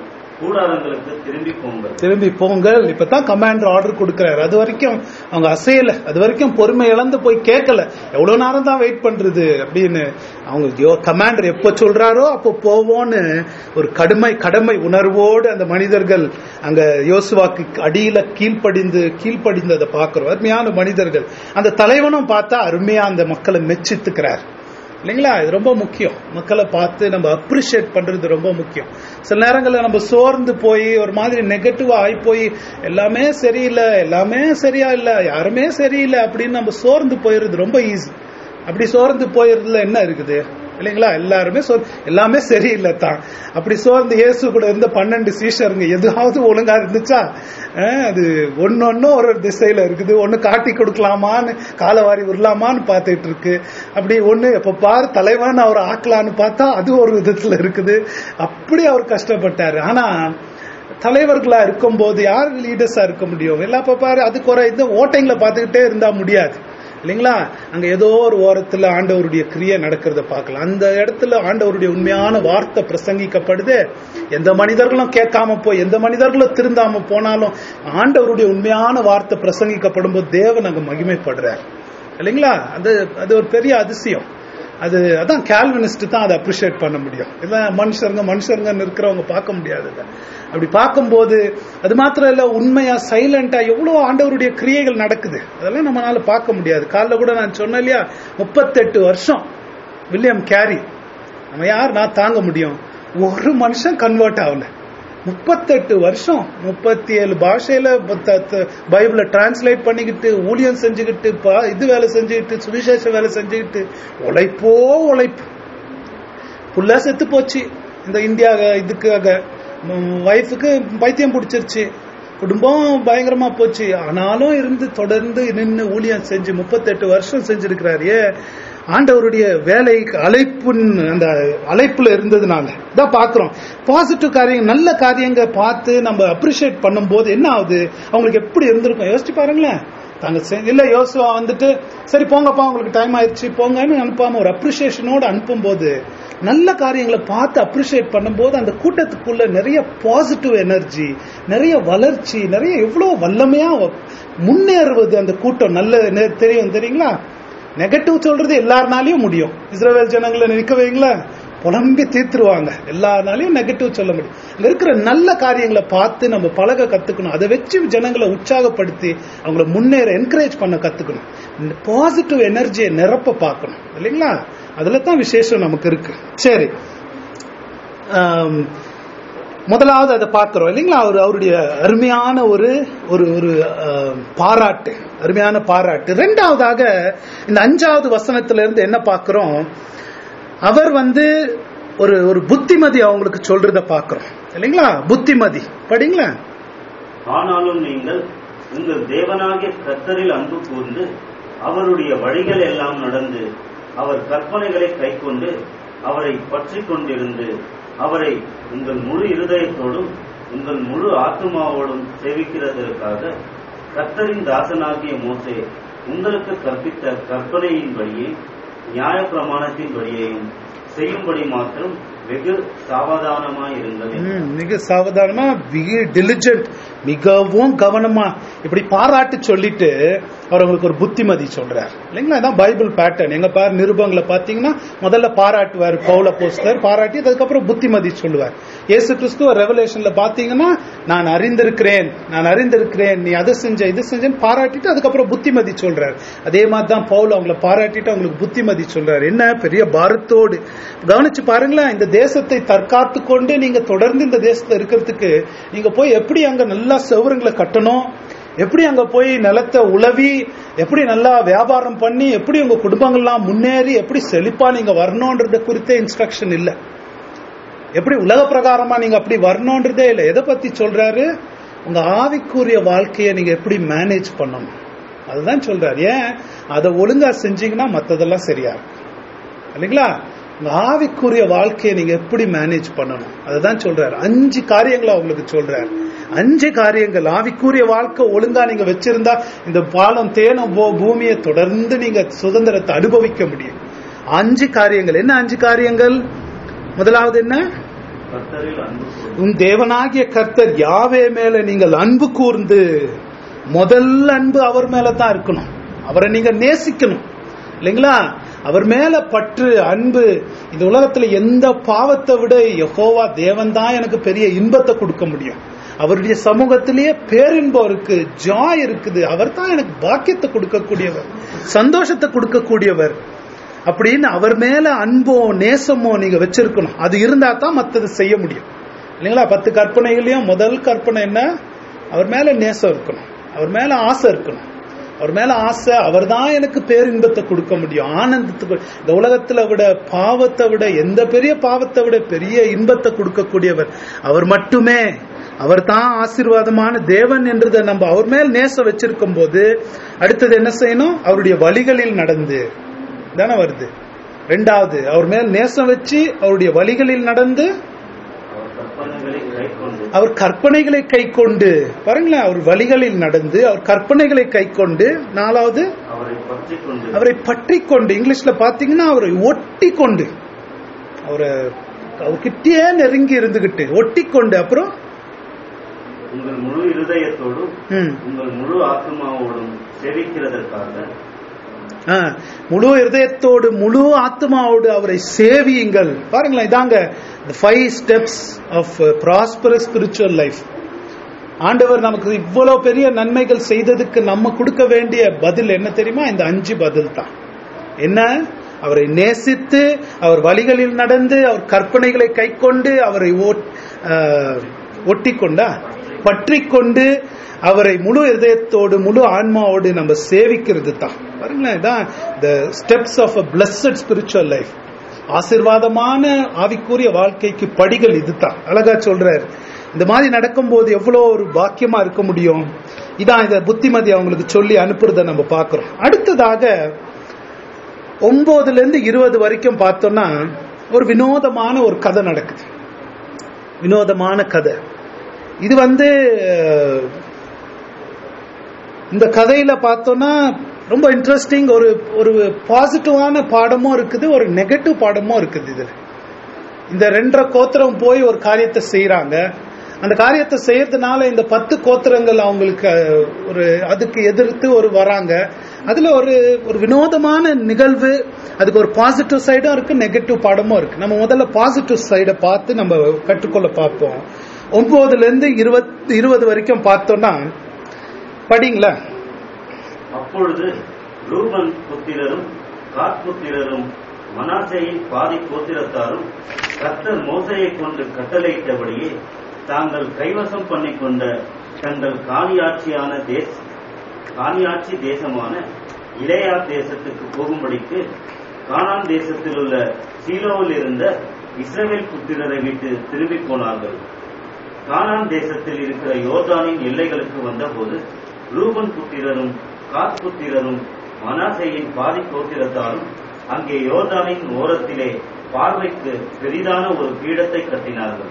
கூடாரங்களுக்கு திரும்பி போங்கள் திரும்பி போங்கள் இப்பதான் கமாண்டர் ஆர்டர் கொடுக்கறாரு அது வரைக்கும் அவங்க அசையல அது வரைக்கும் பொறுமை இழந்து போய் கேட்கல எவ்வளவு நேரம் தான் வெயிட் பண்றது அப்படின்னு அவங்க கமாண்டர் எப்ப சொல்றாரோ அப்போ போவோம்னு ஒரு கடுமை கடமை உணர்வோடு அந்த மனிதர்கள் அங்க யோசுவாக்கு அடியில கீழ்ப்படிந்து கீழ்ப்படிந்ததை பார்க்கிறோம் அருமையான மனிதர்கள் அந்த தலைவனும் பார்த்தா அருமையா அந்த மக்களை மெச்சித்துக்கிறார் இல்லைங்களா இது ரொம்ப முக்கியம் மக்களை பார்த்து நம்ம அப்ரிஷியேட் பண்றது ரொம்ப முக்கியம் சில நேரங்களில் நம்ம சோர்ந்து போய் ஒரு மாதிரி நெகட்டிவா ஆகி போய் எல்லாமே சரியில்லை எல்லாமே சரியா இல்லை யாருமே சரியில்லை அப்படின்னு நம்ம சோர்ந்து போயிடுறது ரொம்ப ஈஸி அப்படி சோர்ந்து போயிடுறதுல என்ன இருக்குது இல்லைங்களா எல்லாருமே சோர் எல்லாமே சரியில்லை தான் அப்படி சோர்ந்து இயேசு கூட இருந்த பன்னெண்டு சீஷருங்க எதாவது ஒழுங்கா இருந்துச்சா அஹ் அது ஒன்னொன்னும் ஒரு ஒரு திசையில இருக்குது ஒன்னு காட்டி கொடுக்கலாமான்னு காலவாரி விடலாமான்னு பார்த்துட்டு இருக்கு அப்படி ஒண்ணு எப்ப பாரு தலைவன் அவர் ஆக்கலான்னு பார்த்தா அது ஒரு விதத்துல இருக்குது அப்படி அவர் கஷ்டப்பட்டாரு ஆனா தலைவர்களா இருக்கும்போது யார் லீடர்ஸா இருக்க முடியும் எல்லா பாரு அது குறை இந்த ஓட்டைங்களை பார்த்துக்கிட்டே இருந்தா முடியாது இல்லைங்களா அங்க ஏதோ ஒரு ஓரத்துல ஆண்டவருடைய கிரியை நடக்கிறத பார்க்கலாம் அந்த இடத்துல ஆண்டவருடைய உண்மையான வார்த்தை பிரசங்கிக்கப்படுது எந்த மனிதர்களும் கேட்காம போய் எந்த மனிதர்களும் திருந்தாம போனாலும் ஆண்டவருடைய உண்மையான வார்த்தை பிரசங்கிக்கப்படும் போது தேவன் அங்க மகிமைப்படுறார் இல்லைங்களா அது அது ஒரு பெரிய அதிசயம் அது அதான் கேல்வினிஸ்ட் தான் அதை அப்ரிஷியேட் பண்ண முடியும் இதான் மனுஷருங்க மனுஷருங்கன்னு இருக்கிறவங்க பார்க்க முடியாது அதை. அப்படி பார்க்கும்போது அது மாத்திரம் இல்ல உண்மையா சைலண்டா எவ்வளவு ஆண்டவருடைய கிரியைகள் நடக்குது அதெல்லாம் நம்மளால பார்க்க முடியாது காலைல கூட நான் சொன்னேன் இல்லையா முப்பத்தெட்டு வருஷம் வில்லியம் கேரி நம்ம யார் நான் தாங்க முடியும் ஒரு மனுஷன் கன்வெர்ட் ஆகல முப்பத்தெட்டு வருஷம் முப்பத்தி ஏழு பாஷையில பத்த- த- பைபிளை டிரான்ஸ்லேட் பண்ணிக்கிட்டு ஊழியம் செஞ்சுக்கிட்டு பா- இது வேலை செஞ்சுக்கிட்டு சுவிசேஷ வேலை செஞ்சுக்கிட்டு உழைப்போ உழைப்பு புள்ள செத்து போச்சு இந்த இந்தியா இதுக்காக ஒய்ஃபுக்கு பைத்தியம் பிடிச்சிருச்சு குடும்பம் பயங்கரமா போச்சு ஆனாலும் இருந்து தொடர்ந்து நின்று ஊழியம் செஞ்சு முப்பத்தெட்டு வருஷம் செஞ்சிருக்கிறாரு ஏன் ஆண்டவருடைய வேலை அழைப்புன் அந்த அழைப்புல இருந்ததுனால இதான் பாக்குறோம் பாசிட்டிவ் காரியம் நல்ல காரியங்க பார்த்து நம்ம அப்ரிஷியேட் பண்ணும்போது என்ன ஆகுது அவங்களுக்கு எப்படி இருந்திருக்கும் யோசிச்சு பாருங்களேன் தாங்க செ- இல்ல யோசுவா வந்துட்டு சரி போங்கப்பா உங்களுக்கு டைம் ஆயிடுச்சு போங்கன்னு அனுப்பாம ஒரு அப்ரிசியேஷனோட அனுப்பும்போது நல்ல காரியங்களை பார்த்து அப்ரிஷியேட் பண்ணும்போது அந்த கூட்டத்துக்குள்ள நிறைய பாசிட்டிவ் எனர்ஜி நிறைய வளர்ச்சி நிறைய எவ்வளவு வல்லமையா முன்னேறுவது அந்த கூட்டம் நல்ல நெ- தெரியும் தெரியுங்களா நெகட்டிவ் சொல்றது எல்லாருனாலையும் முடியும் இஸ்ரேல் ஜனங்களை நிற்க வைங்களா புலம்பி தீர்த்துருவாங்க எல்லாருனாலையும் நெகட்டிவ் சொல்ல முடியும் அங்க இருக்கிற நல்ல காரியங்களை பார்த்து நம்ம பழக கத்துக்கணும் அதை வச்சு ஜனங்களை உற்சாகப்படுத்தி அவங்கள முன்னேற என்கரேஜ் பண்ண கத்துக்கணும் இந்த பாசிட்டிவ் எனர்ஜியை நிரப்ப பார்க்கணும் இல்லைங்களா அதுல தான் விசேஷம் நமக்கு இருக்கு சரி ஆம், முதலாவது அதை பார்க்கிறோம் இல்லைங்களா அவர் அவருடைய அருமையான ஒரு ஒரு ஒரு ஆஹ், பாராட்டு அருமையான பாராட்டு ரெண்டாவதாக இந்த அஞ்சாவது வசனத்துல இருந்து என்ன பார்க்கிறோம் அவர் வந்து ஒரு ஒரு புத்திமதி அவங்களுக்கு சொல்றத பார்க்கிறோம் இல்லைங்களா புத்திமதி படிங்களா ஆனாலும் நீங்கள் உங்கள் தேவனாகிய கர்த்தரில் அன்பு கூர்ந்து அவருடைய வழிகள் எல்லாம் நடந்து அவர் கற்பனைகளை கைக்கொண்டு அவரை பற்றிக் கொண்டிருந்து அவரை உங்கள் முழு இருதயத்தோடும் உங்கள் முழு ஆத்துமாவோடும் சேவிக்கிறதற்காக கர்த்தரின் தாசனாகிய மோசே உங்களுக்கு கற்பித்த கற்பனையின்படியே நியாய பிரமாணத்தின்படியையும் செய்யும்படி மாத்திரம் வெகு சாவதானமாயிருங்கள் என்று ம், மிக சாவதானமா டிலிஜென்ட் மிகவும் கவனமா இப்படி பாராட்டு சொல்லிட்டு அவர் அவங்களுக்கு ஒரு புத்திமதி சொல்றார் இல்லைங்களா இதான் பைபிள் பேட்டர்ன் எங்க பாரு நிருபங்களை பாத்தீங்கன்னா முதல்ல பாராட்டுவார் பவுல போஸ்டர் பாராட்டி அதுக்கப்புறம் புத்திமதி சொல்லுவார் இயேசு கிறிஸ்துவ ரெவலேஷன்ல பாத்தீங்கன்னா நான் அறிந்திருக்கிறேன் நான் அறிந்திருக்கிறேன் நீ அதை செஞ்ச இது செஞ்சேன்னு பாராட்டிட்டு அதுக்கப்புறம் புத்திமதி சொல்றார் அதே மாதிரி தான் பவுல் அவங்கள பாராட்டிட்டு அவங்களுக்கு புத்திமதி சொல்றாரு என்ன பெரிய பாரத்தோடு கவனிச்சு பாருங்களேன் இந்த தேசத்தை தற்காத்து கொண்டு நீங்க தொடர்ந்து இந்த தேசத்துல இருக்கிறதுக்கு நீங்க போய் எப்படி அங்க நல்லா செவருங்களை கட்டணும் எப்படி அங்க போய் நிலத்தை உழவி எப்படி நல்லா வியாபாரம் பண்ணி எப்படி உங்க குடும்பங்கள்லாம் முன்னேறி எப்படி செழிப்பா நீங்க வரணும்ன்றத குறித்த இன்ஸ்ட்ரக்ஷன் இல்ல எப்படி உலக பிரகாரமா நீங்க அப்படி வரணும்ன்றதே இல்லை எதை பத்தி சொல்றாரு உங்க ஆவிக்குரிய வாழ்க்கையை நீங்க எப்படி மேனேஜ் பண்ணணும் அதுதான் சொல்றாரு ஏன் அதை ஒழுங்கா செஞ்சீங்கன்னா மத்ததெல்லாம் சரியா இருக்கும் இல்லைங்களா உங்க ஆவிக்குரிய வாழ்க்கையை நீங்க எப்படி மேனேஜ் பண்ணணும் அதுதான் சொல்றாரு அஞ்சு காரியங்களை அவங்களுக்கு சொல்றாரு அஞ்சு காரியங்கள் ஆவிக்குரிய வாழ்க்கை ஒழுங்கா நீங்க வச்சிருந்தா இந்த பாலம் தேனும் போ- பூமியை தொடர்ந்து நீங்க சுதந்திரத்தை அனுபவிக்க முடியும் அஞ்சு காரியங்கள் என்ன அஞ்சு காரியங்கள் முதலாவது என்ன கர்த்தரில் அன்பு கூர்ந்து உன் தேவனாகிய கர்த்தர் யாவே மேல நீங்கள் அன்பு கூர்ந்து முதல் அன்பு அவர் மேல தான் இருக்கணும் அவரை நீங்க நேசிக்கணும் இல்லைங்களா அவர் மேல பற்று அன்பு இந்த உலகத்துல எந்த பாவத்தை விட யெகோவா தேவன் தான் எனக்கு பெரிய இன்பத்தை கொடுக்க முடியும் அவருடைய சமூகத்திலேயே பேரின்பம் இருக்கு ஜாய் இருக்குது அவர் தான் எனக்கு பாக்கியத்தை கொடுக்கக்கூடியவர் சந்தோஷத்தை கொடுக்கக்கூடியவர் அப்படின்னு அவர் மேல அன்போ நேசமோ நீங்க வச்சிருக்கணும் அது இருந்தா தான் மத்தது செய்ய முடியும் இல்லைங்களா பத்து கற்பனைகளையும் முதல் கற்பனை என்ன அவர் மேல நேசம் இருக்கணும் அவர் மேல ஆசை இருக்கணும் அவர் மேல ஆசை அவர் தான் எனக்கு பேரின்பத்தை கொடுக்க முடியும் ஆனந்தத்துக்கு இந்த உலகத்துல விட பாவத்தை விட எந்த பெரிய பாவத்தை விட பெரிய இன்பத்தை கொடுக்கக்கூடியவர் அவர் மட்டுமே அவர் தான் ஆசீர்வாதமான தேவன் என்றதை நம்ம அவர் மேல் நேசம் வச்சிருக்கும் போது அடுத்தது என்ன செய்யணும் அவருடைய வழிகளில் நடந்து தானே வருது ரெண்டாவது அவர் மேல் நேசம் வச்சு அவருடைய வழிகளில் நடந்து அவர் கற்பனைகளை கைக்கொண்டு அவர் கற்பனைகளை கை கொண்டு பாருங்களேன் அவர் வழிகளில் நடந்து அவர் கற்பனைகளை கை கொண்டு நாலாவது அவரை பற்றிக் கொண்டு அவரை பற்றி கொண்டு இங்கிலீஷ்ல பாத்தீங்கன்னா அவரை ஒட்டி கொண்டு அவரை அவர்கிட்டயே நெருங்கி இருந்துகிட்டு ஒட்டி கொண்டு அப்புறம் உங்கள் முழு இருதயத்தோடும் ம், உங்கள் முழு ஆத்மாவோடும் சேவிக்கிறதற்காக ஆ, முழு இருதயத்தோடு முழு ஆத்மாவோடு அவரை சேவியுங்கள் பாருங்களேன் இதாங்க five steps of prosperous spiritual life ஆண்டவர் நமக்கு இவ்வளவு பெரிய நன்மைகள் செய்ததுக்கு நம்ம கொடுக்க வேண்டிய பதில் என்ன தெரியுமா இந்த அஞ்சு பதில் தான் என்ன அவரை நேசித்து அவர் வழிகளில் நடந்து அவர் கற்பனைகளை கைக்கொண்டு அவரை ஓட்- ஆ, ஒட்டிக்கொண்டா பற்றி கொண்டு அவரை முழு இதயத்தோடு முழு ஆன்மாவோடு நம்ம சேவிக்கிறது தான் பாருங்களேன் இதான் the steps of a blessed spiritual life ஆசீர்வாதமான ஆவிக்குரிய வாழ்க்கைக்கு படிகள் இதுதான் அழகா சொல்றாரு இந்த மாதிரி நடக்கும்போது எவ்வளவு ஒரு பாக்கியமா இருக்க முடியும் இதான் இத புத்திமதி அவங்களுக்கு சொல்லி அனுப்புறத நம்ம பார்க்கிறோம் அடுத்ததாக ஒன்பதுல இருந்து இருபது வரைக்கும் பார்த்தோம்னா ஒரு வினோதமான ஒரு கதை நடக்குது வினோதமான கதை இது வந்து அஹ், இந்த கதையில பார்த்தோம்னா ரொம்ப இன்ட்ரெஸ்டிங் ஒரு ஒரு பாசிட்டிவான பாடமும் இருக்குது ஒரு நெகட்டிவ் பாடமும் இருக்குது இதுல இந்த ரெண்டரை கோத்திரம் போய் ஒரு காரியத்தை செய்யறாங்க அந்த காரியத்தை செய்யறதுனால இந்த பத்து கோத்திரங்கள் அவங்களுக்கு அஹ், ஒரு அதுக்கு எதிர்த்து ஒரு வராங்க அதுல ஒரு ஒரு வினோதமான நிகழ்வு அதுக்கு ஒரு பாசிட்டிவ் சைடும் இருக்கு நெகட்டிவ் பாடமும் இருக்கு நம்ம முதல்ல பாசிட்டிவ் சைடை பார்த்து நம்ம கற்றுக்கொள்ள பார்ப்போம் ஒன்பதுல இருந்து இருபத்தி இருபது வரைக்கும் பார்த்தோம்னா படிங்களா அப்பொழுது ரூபன் புத்திரரும் காத் புத்திரரும் மனாசேயின் பாதி கோத்திரத்தாரும் கர்த்தர் மோசையை கொண்டு கட்டளையிட்டபடியே தாங்கள் கைவசம் பண்ணிக்கொண்ட தங்கள் காணியாட்சியான தேச காணியாட்சி தேசமான இளையா தேசத்துக்கு போகும்படிக்கு கானான் தேசத்தில் உள்ள சீலோவில் இருந்த இஸ்ரவேல் புத்திரரை விட்டு திரும்பிப் போனார்கள் கானான் தேசத்தில் இருக்கிற யோர்தானின் எல்லைகளுக்கு வந்தபோது ரூபன் புத்திரரும் காத் புத்திரரும் மனாசேயின் பாதி கோத்திரத்தாரும் அங்கே யோர்தானின் ஓரத்திலே பார்வைக்கு பெரிதான ஒரு பீடத்தை கட்டினார்கள்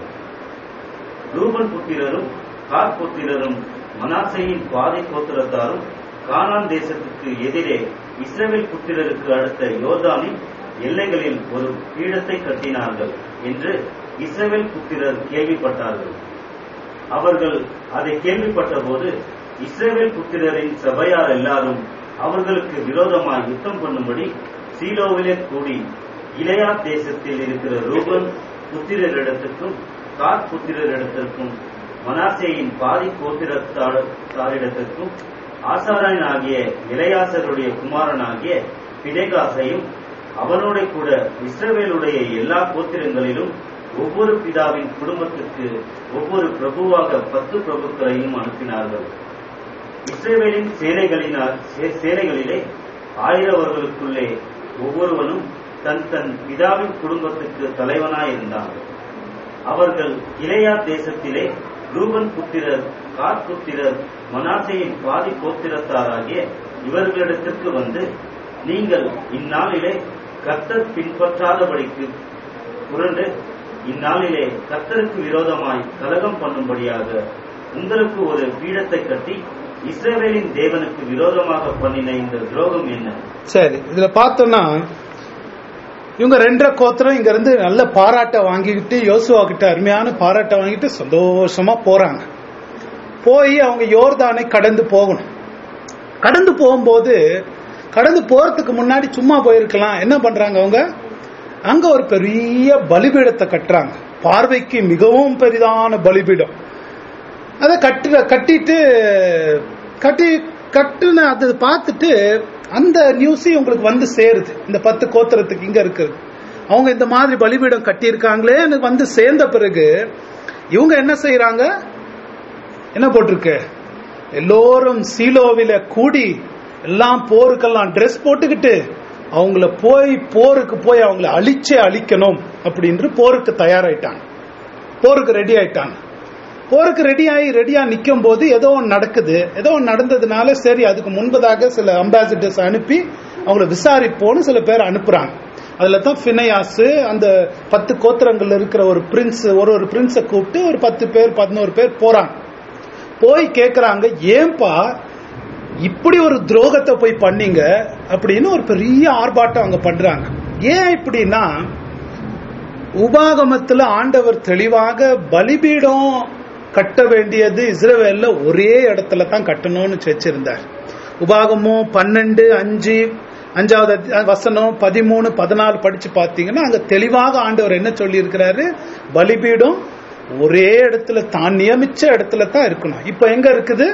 ரூபன் புத்திரரும் காத் புத்திரரும் மனாசேயின் பாதி கோத்திரத்தாரும் கானான் தேசத்துக்கு எதிரே இஸ்ரவேல் புத்திரருக்கு அடுத்த யோர்தானின் எல்லைகளில் ஒரு பீடத்தை கட்டினார்கள் என்று இஸ்ரவேல் புத்திரர் கேள்விப்பட்டார்கள் அவர்கள் அதை கேள்விப்பட்டபோது இஸ்ரவேல் புத்திரரின் சபையார் எல்லாரும் அவர்களுக்கு விரோதமாய் யுத்தம் பண்ணும்படி சீலோவிலே கூடி இளையா தேசத்தில் இருக்கிற ரூபன் புத்திரரிடத்திற்கும் காத் புத்திரரிடத்திற்கும் மனாசேயின் பாதி கோத்திரத்தாரிடத்திற்கும் ஆசாரன் ஆகிய இளையாசருடைய குமாரனாகிய பினேகாசையும் அவனோட கூட இஸ்ரவேலுடைய எல்லா கோத்திரங்களிலும் ஒவ்வொரு பிதாவின் குடும்பத்துக்கு ஒவ்வொரு பிரபுவாக பத்து பிரபுக்களையும் அனுப்பினார்கள் இஸ்ரேவேலின் சேனைகளினால் சே- சேனைகளிலே ஆயிரவர்களுக்குள்ளே ஒவ்வொருவனும் தன் தன் பிதாவின் குடும்பத்துக்கு தலைவனாயிருந்தான் அவர்கள் இளையா தேசத்திலே ரூபன் புத்திரர் காத் புத்திரர் மனாசையின் பாதி கோத்திரத்தாராகிய இவர்களிடத்திற்கு வந்து நீங்கள் இந்நாளிலே கர்த்தர் பின்பற்றாதபடிக்கு புரண்டு இந்நாளிலே கர்த்தருக்கு விரோதமாய் கலகம் பண்ணும்படியாக உங்களுக்கு ஒரு பீடத்தை கட்டி இஸ்ரவேலின் தேவனுக்கு விரோதமாக பண்ணின இந்த துரோகம் என்ன சரி இதுல பார்த்தோம்னா இவங்க ரெண்டரை கோத்திரம் இங்க இருந்து நல்ல பாராட்டை வாங்கிக்கிட்டு யோசுவா கிட்ட அருமையான பாராட்டை வாங்கிட்டு சந்தோஷமா போறாங்க போய் அவங்க யோர்தானை கடந்து போகணும் கடந்து போகும்போது கடந்து போறதுக்கு முன்னாடி சும்மா போயிருக்கலாம் என்ன பண்றாங்க அவங்க அங்க ஒரு பெரிய பலிபீடத்தை கட்டுறாங்க பார்வைக்கு மிகவும் பெரிதான பலிபீடம் அதை கட்டு கட்டிட்டு கட்டி கட்டுன அதை பார்த்துட்டு அந்த நியூஸ் உங்களுக்கு வந்து சேருது இந்த பத்து கோத்திரத்துக்கு இங்க இருக்குது அவங்க இந்த மாதிரி பலிபீடம் கட்டியிருக்காங்களே எனக்கு வந்து சேர்ந்த பிறகு இவங்க என்ன செய்யறாங்க என்ன போட்டிருக்கு எல்லோரும் சீலோவில கூடி எல்லாம் போருக்கெல்லாம் ட்ரெஸ் போட்டுக்கிட்டு அவங்கள போய் போருக்கு போய் அவங்கள அழிச்சே அழிக்கணும் அப்படின்னு போருக்கு தயாராயிட்டாங்க போருக்கு ரெடி ஆயிட்டாங்க போருக்கு ரெடி ஆகி ரெடியா நிக்கும் போது ஏதோ ஒன்று நடக்குது ஏதோ ஒன்று நடந்ததுனால சரி அதுக்கு முன்பதாக சில அம்பாசிடர்ஸ் அனுப்பி அவங்கள விசாரிப்போன்னு சில பேர் அனுப்புறாங்க அதுல தான் ஃபினையாஸ் அந்த பத்து கோத்திரங்கள்ல இருக்கிற ஒரு பிரின்ஸ் ஒரு ஒரு பிரின்ஸை கூப்பிட்டு ஒரு பத்து பேர் பதினோரு பேர் போறாங்க போய் கேக்குறாங்க ஏன்பா இப்படி ஒரு துரோகத்தை போய் பண்ணீங்க அப்படின்னு ஒரு பெரிய ஆர்ப்பாட்டம் அவங்க பண்றாங்க ஏன் இப்படின்னா உபாகமத்துல ஆண்டவர் தெளிவாக பலிபீடம் கட்ட வேண்டியது இஸ்ரவேல்ல ஒரே இடத்துல தான் கட்டணும்னு வச்சிருந்தார் உபாகமும் பன்னெண்டு அஞ்சு அஞ்சாவது அத்தி- வசனம் பதிமூணு பதினாலு படிச்சு பார்த்தீங்கன்னா அங்க தெளிவாக ஆண்டவர் என்ன சொல்லி இருக்கிறாரு பலிபீடம் ஒரே இடத்துல தான் நியமிச்ச இடத்துல தான் இருக்கணும் இப்ப எங்க இருக்குது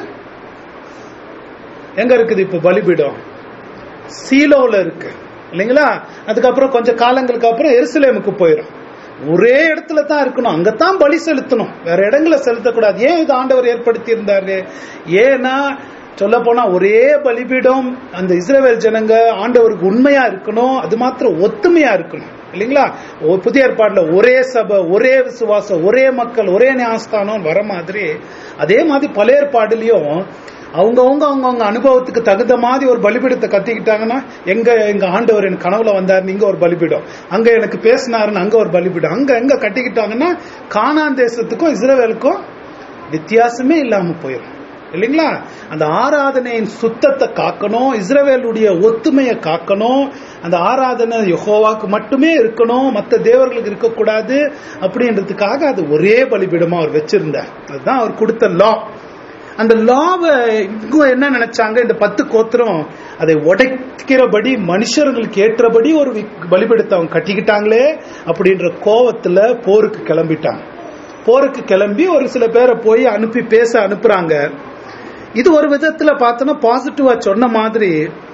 எங்க இருக்குது இப்ப பலிபீடம் சீலோல இருக்கு இல்லைங்களா அதுக்கப்புறம் கொஞ்சம் காலங்களுக்கு அப்புறம் எருசலேமுக்கு போயிடும் ஒரே இடத்துல தான் இருக்கணும் அங்கதான் பலி செலுத்தணும் வேற இடங்களை செலுத்தக்கூடாது ஏன் இது ஆண்டவர் ஏற்படுத்தி இருந்தாரு ஏன்னா சொல்ல போனா ஒரே பலிபீடம் அந்த இஸ்ரவேல் ஜனங்க ஆண்டவருக்கு உண்மையா இருக்கணும் அது மாத்திரம் ஒத்துமையா இருக்கணும் இல்லைங்களா ஒ- புதிய ஏற்பாடுல ஒரே சபை ஒரே விசுவாசம் ஒரே மக்கள் ஒரே ஞானஸ்தானம் வர மாதிரி அதே மாதிரி பல ஏற்பாடுலயும் அவங்கவுங்க அவங்கவுங்க அனுபவத்துக்கு தகுந்த மாதிரி ஒரு பலிபீடத்தை கத்திக்கிட்டாங்கன்னா எங்க எங்க ஆண்டவர் எனக்கு கனவுல வந்தாருன்னு இங்க ஒரு பலிபீடம் அங்க எனக்கு பேசினாருன்னு அங்க ஒரு பலிபீடம் அங்க எங்க கட்டிக்கிட்டாங்கன்னா கானான் தேசத்துக்கும் இஸ்ரவேலுக்கும் வித்தியாசமே இல்லாம போயிடும் இல்லைங்களா அந்த ஆராதனையின் சுத்தத்தை காக்கணும் இஸ்ரவேலுடைய ஒத்துமையை காக்கணும் அந்த ஆராதனை யெகோவாக்கு மட்டுமே இருக்கணும் மற்ற தேவர்களுக்கு இருக்கக்கூடாது அப்படின்றதுக்காக அது ஒரே பலிபீடமா அவர் வச்சிருந்தார் அதுதான் அவர் கொடுத்த லா அந்த லாவை இவங்க என்ன நினைச்சாங்க இந்த பத்து கோத்திரம் அதை உடைக்கிறபடி மனுஷர்களுக்கு ஏற்றபடி ஒரு வி- பலிபீடத்தை அவங்க கட்டிக்கிட்டாங்களே அப்படின்ற கோவத்துல போருக்கு கிளம்பிட்டாங்க போருக்கு கிளம்பி ஒரு சில பேரை போய் அனுப்பி பேச அனுப்புறாங்க இது ஒரு விதத்துல பார்த்தோன்னா பாசிட்டிவா சொன்ன மாதிரி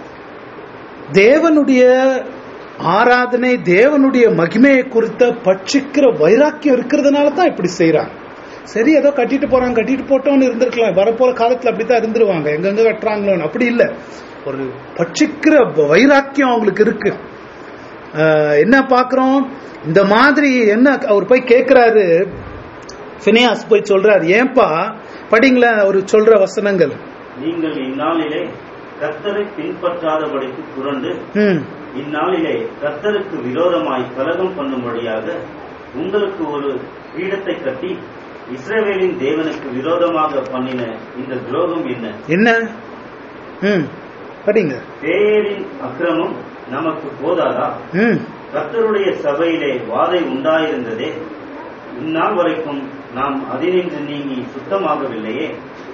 தேவனுடைய ஆராதனை தேவனுடைய மகிமையை குறித்த பட்சிக்கிற வைராக்கியம் இருக்கிறதுனால தான் இப்படி செய்றாங்க சரி ஏதோ கட்டிட்டு போறாங்க கட்டிட்டு போட்டோம்னு இருந்திருக்கலாம் வரப்போற காலத்துல அப்படித்தான் இருந்துருவாங்க எங்கெங்க கட்டுறாங்களோன்னு அப்படி இல்ல ஒரு பட்சிக்கிற வைராக்கியம் அவங்களுக்கு இருக்கு ஆஹ் என்ன பாக்குறோம் இந்த மாதிரி என்ன அவர் போய் கேக்குறாரு ஃபினியாஸ் போய் சொல்றாரு ஏன்பா படிங்களேன் அவர் சொல்ற வசனங்கள் நீங்கள் இந்நாளிலே கர்த்தரை பின்பற்றாதபடிக்கு புரண்டு ம் இந்நாளிலே கர்த்தருக்கு விரோதமாய் கலகம் பண்ணும்படியாக உங்களுக்கு ஒரு பீடத்தை கட்டி இஸ்ரவேலின் தேவனுக்கு விரோதமாக பண்ணின இந்த துரோகம் என்ன என்ன ம் படிங்க பேரின் அக்கிரமம் நமக்கு போதாதா ம் கர்த்தருடைய சபையிலே வாதை உண்டாயிருந்ததே இந்நாள் வரைக்கும் நாம் அதினின்று நீங்கி சுத்தமாகவில்லையே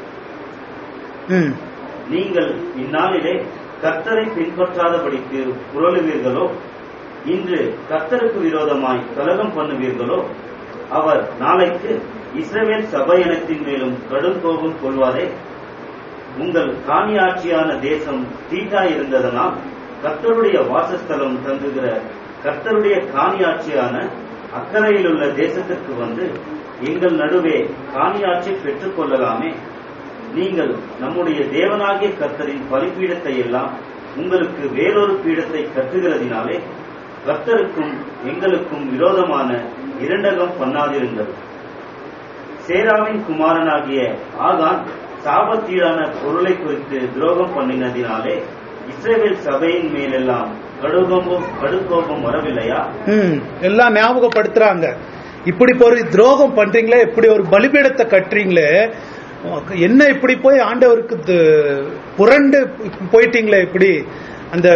ம் நீங்கள் இந்நாளிலே கர்த்தரை பின்பற்றாதபடிக்கு புரளுவீர்களோ இன்று கர்த்தருக்கு விரோதமாய் கலகம் பண்ணுவீர்களோ அவர் நாளைக்கு இஸ்ரவேல் சபையினத்தின் மேலும் கடும் கோபம் கொள்வாரே உங்கள் காணியாட்சியான தேசம் தீட்டாயிருந்ததனால் கர்த்தருடைய வாசஸ்தலம் தங்குகிற கர்த்தருடைய காணியாட்சியான அக்கறையிலுள்ள தேசத்திற்கு வந்து எங்கள் நடுவே காணியாட்சி பெற்றுக் கொள்ளலாமே நீங்கள் நம்முடைய தேவனாகிய கர்த்தரின் பலிபீடத்தை எல்லாம் உங்களுக்கு வேறொரு பீடத்தை கட்டுகிறதினாலே கர்த்தருக்கும் எங்களுக்கும் விரோதமான இரண்டகம் பண்ணாதிருங்கள் சேராவின் குமாரனாகிய ஆகான் சாபத்தீடான பொருளை குறித்து துரோகம் பண்ணினதினாலே இஸ்ரவேல் சபையின் மேலெல்லாம் கடுகோபம் கடுகோபம் வரவில்லையா ம் எல்லாம் ஞாபகப்படுத்துறாங்க இப்படி ஒரு துரோகம் பண்றீங்களே இப்படி ஒரு பலிபீடத்தை கட்டுறீங்களே என்ன இப்படி போய் ஆண்டவருக்கு து- புரண்டு போயிட்டீங்களே இப்படி அந்த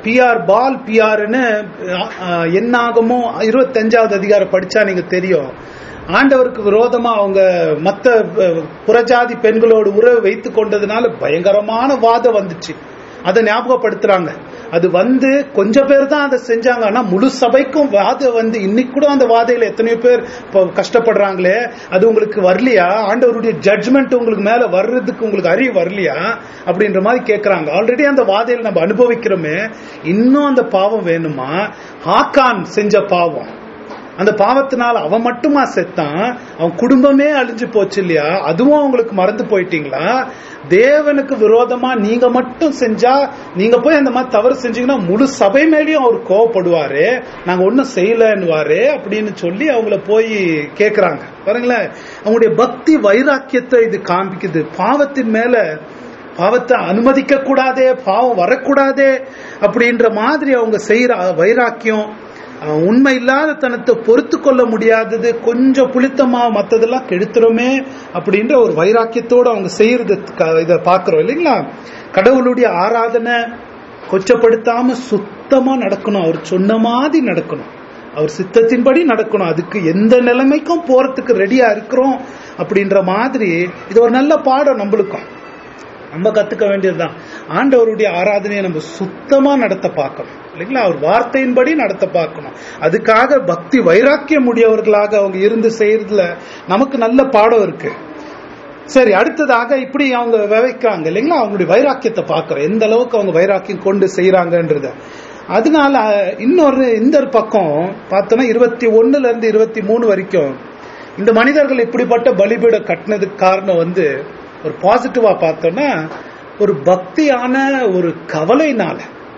பிஆர் பால் பிஆர்னு என்னாகுமோ இருபத்தஞ்சாவது அதிகாரம் படிச்சா நீங்க தெரியும் ஆண்டவருக்கு விரோதமா அவங்க மத்த அஹ், புறஜாதி பெண்களோடு உறவு வைத்து கொண்டதுனால பயங்கரமான வாதம் வந்துச்சு அதை ஞாபகப்படுத்துறாங்க அது வந்து கொஞ்சம் பேர் தான் அதை செஞ்சாங்க ஆனா முழு சபைக்கும் வாதம் வந்து இன்னைக்கு கூட அந்த வாதையில எத்தனையோ பேர் இப்போ கஷ்டப்படுறாங்களே அது உங்களுக்கு வரலையா ஆண்டவருடைய ஜட்ஜ்மெண்ட் உங்களுக்கு மேல வர்றதுக்கு உங்களுக்கு அறிவு வரலையா அப்படின்ற மாதிரி கேக்குறாங்க ஆல்ரெடி அந்த வாதையில நம்ம அனுபவிக்கிறோமே இன்னும் அந்த பாவம் வேணுமா ஹாக்கான் செஞ்ச பாவம் அந்த பாவத்தினால அவன் மட்டுமா செத்தான் அவன் குடும்பமே அழிஞ்சு போச்சு இல்லையா அதுவும் அவங்களுக்கு மறந்து போயிட்டீங்களா தேவனுக்கு விரோதமா நீங்க மட்டும் செஞ்சா நீங்க போய் அந்த மாதிரி தவறு செஞ்சீங்கன்னா முழு சபை மேலேயும் அவர் கோவப்படுவாரு நாங்க ஒன்னும் செய்யலன்னுவாரு அப்படின்னு சொல்லி அவங்கள போய் கேக்குறாங்க பாருங்களேன் அவங்களுடைய பக்தி வைராக்கியத்தை இது காண்பிக்குது பாவத்தின் மேல பாவத்தை அனுமதிக்க கூடாதே பாவம் வரக்கூடாதே அப்படின்ற மாதிரி அவங்க செய்யற வைராக்கியம் அஹ் உண்மை இல்லாத தனத்தை பொறுத்து கொள்ள முடியாதது கொஞ்சம் புளித்தமா மத்ததெல்லாம் கெடுத்துறோமே அப்படின்ற ஒரு வைராக்கியத்தோட அவங்க செய்யறது க- இத பாக்குறோம் இல்லைங்களா கடவுளுடைய ஆராதனை கொச்சப்படுத்தாம சுத்தமா நடக்கணும் அவர் சொன்ன மாதிரி நடக்கணும் அவர் சித்தத்தின்படி நடக்கணும் அதுக்கு எந்த நிலைமைக்கும் போறதுக்கு ரெடியா இருக்கிறோம் அப்படின்ற மாதிரி இது ஒரு நல்ல பாடம் நம்மளுக்கும் நம்ம கத்துக்க வேண்டியதுதான் ஆண்டவருடைய ஆராதனையை நம்ம சுத்தமா நடத்த பார்க்கணும் இல்லைங்களா அவர் வார்த்தையின்படி நடத்த பார்க்கணும் அதுக்காக பக்தி வைராக்கியம் உடையவர்களாக அவங்க இருந்து செய்யறதுல நமக்கு நல்ல பாடம் இருக்கு சரி அடுத்ததாக இப்படி அவங்க விதைக்கிறாங்க இல்லைங்களா அவங்களுடைய வைராக்கியத்தை பார்க்கிறோம் எந்த அளவுக்கு அவங்க வைராக்கியம் கொண்டு செய்யறாங்கன்றத அதனால இன்னொரு இந்த ஒரு பக்கம் பார்த்தோன்னா இருபத்தி ஒண்ணுல இருந்து இருபத்தி மூணு வரைக்கும் இந்த மனிதர்கள் இப்படிப்பட்ட பலிபீடம் கட்டினதுக்கு காரணம் வந்து ஒரு பாசிட்டிவா பார்த்தோம்னா ஒரு பக்தியான ஒரு கவலைனால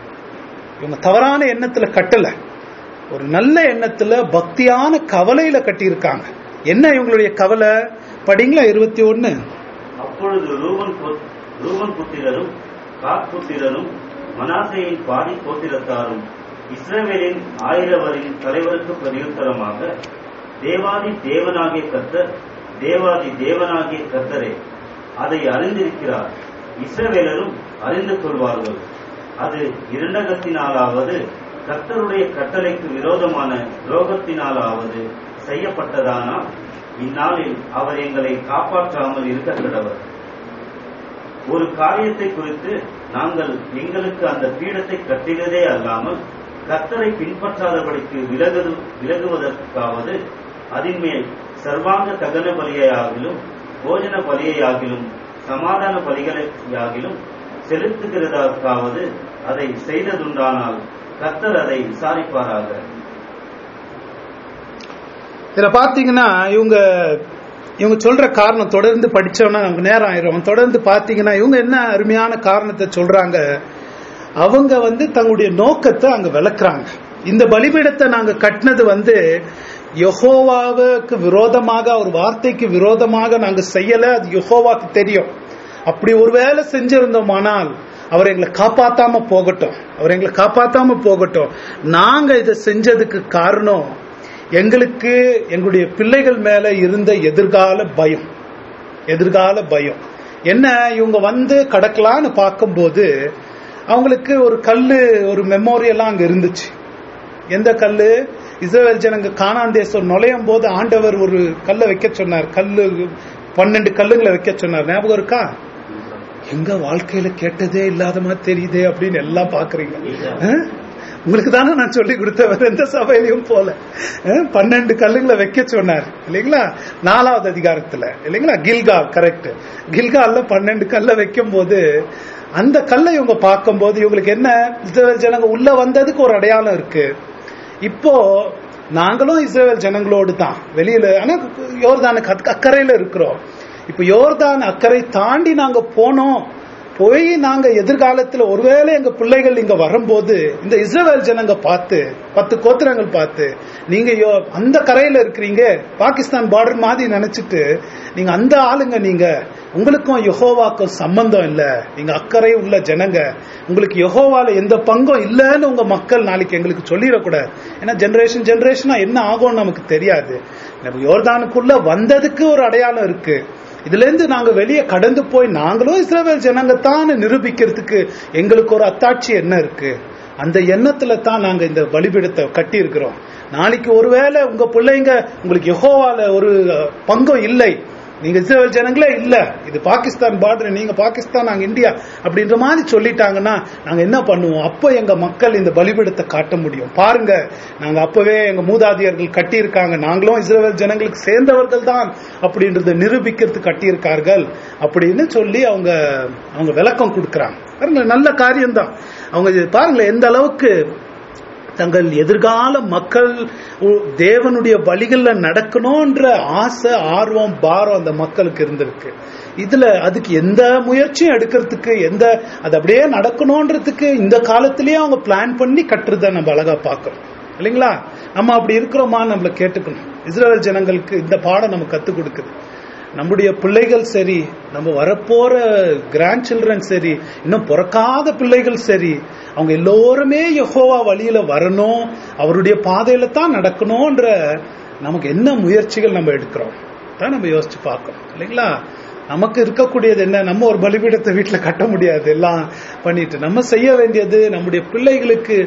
இவங்க தவறான எண்ணத்துல கட்டல ஒரு நல்ல எண்ணத்துல பக்தியான கவலையில கட்டியிருக்காங்க என்ன இவங்களுடைய கவலை படிங்களா இருபத்தி ஒண்ணு அப்பொழுது ரூபன் புத்- ரூபன் புத்திரரும் காத் புத்திரரும் மனாசையின் பாதி கோத்திரத்தாரும் இஸ்ரவேலின் ஆயிரவரின் தலைவருக்கு பிரதியுத்தரமாக தேவாதி தேவனாகிய கர்த்தர் தேவாதி தேவனாகிய கர்த்தரே அதை அறிந்திருக்கிறார் இஸ்ரவேலரும் அறிந்து கொள்வார்கள் அது இரண்டகத்தினாலாவது கர்த்தருடைய கட்டளைக்கு விரோதமான துரோகத்தினாலாவது செய்யப்பட்டதானால் இந்நாளில் அவர் எங்களை காப்பாற்றாமல் இருக்க கடவர் ஒரு காரியத்தை குறித்து நாங்கள் எங்களுக்கு அந்த பீடத்தை கட்டினதே அல்லாமல் கர்த்தரை பின்பற்றாதபடிக்கு விலகுது விலகுவதற்காவது அதின் மேல் சர்வாங்க தகன பலியாகிலும் போஜன பலியாகிலும் சமாதான பலிகளையாகிலும் செலுத்துகிறதற்காவது அதை செய்ததுண்டானால் கர்த்தர் அதை விசாரிப்பாராக இதுல பாத்தீங்கன்னா இவங்க இவங்க சொல்ற காரணம் தொடர்ந்து படிச்சோம்னா நமக்கு நேரம் ஆயிரும் தொடர்ந்து பாத்தீங்கன்னா இவங்க என்ன அருமையான காரணத்தை சொல்றாங்க அவங்க வந்து தங்களுடைய நோக்கத்தை அங்க விளக்குறாங்க இந்த பலிபீடத்தை நாங்க கட்டினது வந்து யெகோவாவுக்கு விரோதமாக ஒரு வார்த்தைக்கு விரோதமாக நாங்க செய்யல அது யெகோவாக்கு தெரியும் அப்படி ஒருவேளை செஞ்சிருந்தோமானால் அவர் எங்களை காப்பாத்தாம போகட்டும் அவர் எங்களை காப்பாத்தாம போகட்டும் நாங்க இதை செஞ்சதுக்கு காரணம் எங்களுக்கு எங்களுடைய பிள்ளைகள் மேல இருந்த எதிர்கால பயம் எதிர்கால பயம் என்ன இவங்க வந்து கடக்கலான்னு பார்க்கும்போது அவங்களுக்கு ஒரு கல்லு ஒரு மெமோரியெல்லாம் அங்க இருந்துச்சு எந்த கல்லு இஸ்ரேல் ஜனங்க கானான் தேசம் நுழையும் போது ஆண்டவர் ஒரு கல்லை வைக்க சொன்னார் கல்லு பன்னெண்டு கல்லுங்களை வைக்க சொன்னார் ஞாபகம் இருக்கா எங்க வாழ்க்கையில கேட்டதே இல்லாத மாதிரி தெரியுதே அப்படின்னு எல்லாம் பாக்குறீங்க ஆ? உங்களுக்கு தானே நான் சொல்லி கொடுத்த வேற எந்த சபையிலையும் போல ஆ? பன்னெண்டு கல்லுங்களை வைக்க சொன்னார் இல்லைங்களா நாலாவது அதிகாரத்துல இல்லைங்களா கில்கால் கரெக்ட் கில்கால்ல பன்னெண்டு கல்லை வைக்கும் போது அந்த கல்லை இவங்க பார்க்கும்போது இவங்களுக்கு என்ன இஸ்ரேல் ஜனங்க உள்ள வந்ததுக்கு ஒரு அடையாளம் இருக்கு இப்போ நாங்களும் இஸ்ரேல் ஜனங்களோடு தான் வெளியில ஆனா யோர்தானுக்கு அக்க- அக்கறையில இருக்கிறோம் இப்ப யோர்தான் அக்கறை தாண்டி நாங்க போனோம் போய் நாங்க எதிர்காலத்துல ஒருவேளை எங்க பிள்ளைகள் இங்க வரும்போது இந்த இஸ்ரேல் ஜனங்க பார்த்து பத்து கோத்திரங்கள் பார்த்து நீங்க யோ- அந்த கரையில இருக்கிறீங்க பாகிஸ்தான் பார்டர் மாதிரி நினைச்சிட்டு நீங்க அந்த ஆளுங்க நீங்க உங்களுக்கும் யெகோவாக்கும் சம்பந்தம் இல்ல நீங்க அக்கறை உள்ள ஜனங்க உங்களுக்கு யெகோவால எந்த பங்கும் இல்லைன்னு உங்க மக்கள் நாளைக்கு எங்களுக்கு சொல்லிடக்கூடாது ஏன்னா ஜெனரேஷன் ஜெனரேஷனா என்ன ஆகும்னு நமக்கு தெரியாது நம்ம யோர்தானுக்குள்ள வந்ததுக்கு ஒரு அடையாளம் இருக்கு இதுல இருந்து நாங்க வெளியே கடந்து போய் நாங்களும் இஸ்ரேல் ஜனங்க தான் நிரூபிக்கிறதுக்கு எங்களுக்கு ஒரு அத்தாட்சி என்ன இருக்கு அந்த எண்ணத்துல தான் நாங்க இந்த பலிபீடத்தை கட்டி இருக்கிறோம் நாளைக்கு ஒருவேளை உங்க பிள்ளைங்க உங்களுக்கு யெகோவால ஒரு அஹ், பங்கம் இல்லை நீங்க இஸ்ரேல் ஜனங்களே இல்ல இது பாகிஸ்தான் பார்டர் நீங்க பாகிஸ்தான் நாங்க இந்தியா அப்படின்ற மாதிரி சொல்லிட்டாங்கன்னா நாங்க என்ன பண்ணுவோம் அப்ப எங்க மக்கள் இந்த பலிபீடத்தை காட்ட முடியும் பாருங்க நாங்க அப்பவே எங்க மூதாதையர்கள் கட்டியிருக்காங்க நாங்களும் இஸ்ரேல் ஜனங்களுக்கு சேர்ந்தவர்கள் தான் அப்படின்றத நிரூபிக்கிறதுக்கு கட்டியிருக்கார்கள் அப்படின்னு சொல்லி அவங்க அவங்க விளக்கம் கொடுக்கறாங்க பாருங்க நல்ல காரியம்தான் அவங்க இது பாருங்களேன் எந்த அளவுக்கு தங்கள் எதிர்கால மக்கள் உ- தேவனுடைய வழிகள்ல நடக்கணும்ன்ற ஆசை ஆர்வம் பாரம் அந்த மக்களுக்கு இருந்திருக்கு இதுல அதுக்கு எந்த முயற்சியும் எடுக்கிறதுக்கு எந்த அது அப்படியே நடக்கணும்ன்றதுக்கு இந்த காலத்திலேயே அவங்க பிளான் பண்ணி கட்டுறத நம்ம அழகா பார்க்கறோம் இல்லைங்களா நம்ம அப்படி இருக்கிறோமா நம்மள கேட்டுக்கணும் இஸ்ரேல் ஜனங்களுக்கு இந்த பாடம் நம்ம கத்துக் கொடுக்குது நம்முடைய பிள்ளைகள் சரி நம்ம வரப்போற கிராண்ட் சில்ட்ரன் சரி இன்னும் பிறக்காத பிள்ளைகள் சரி அவங்க எல்லோருமே யெகோவா வழியில வரணும் அவருடைய பாதையில தான் நடக்கணும்ன்ற நமக்கு என்ன முயற்சிகள் நம்ம எடுக்கிறோம் தான் நம்ம யோசிச்சு பார்க்கணும் இல்லைங்களா நமக்கு இருக்கக்கூடியது என்ன நம்ம ஒரு பலிபீடத்தை வீட்டுல கட்ட முடியாது எல்லாம் பண்ணிட்டு நம்ம செய்ய வேண்டியது நம்முடைய பிள்ளைகளுக்கு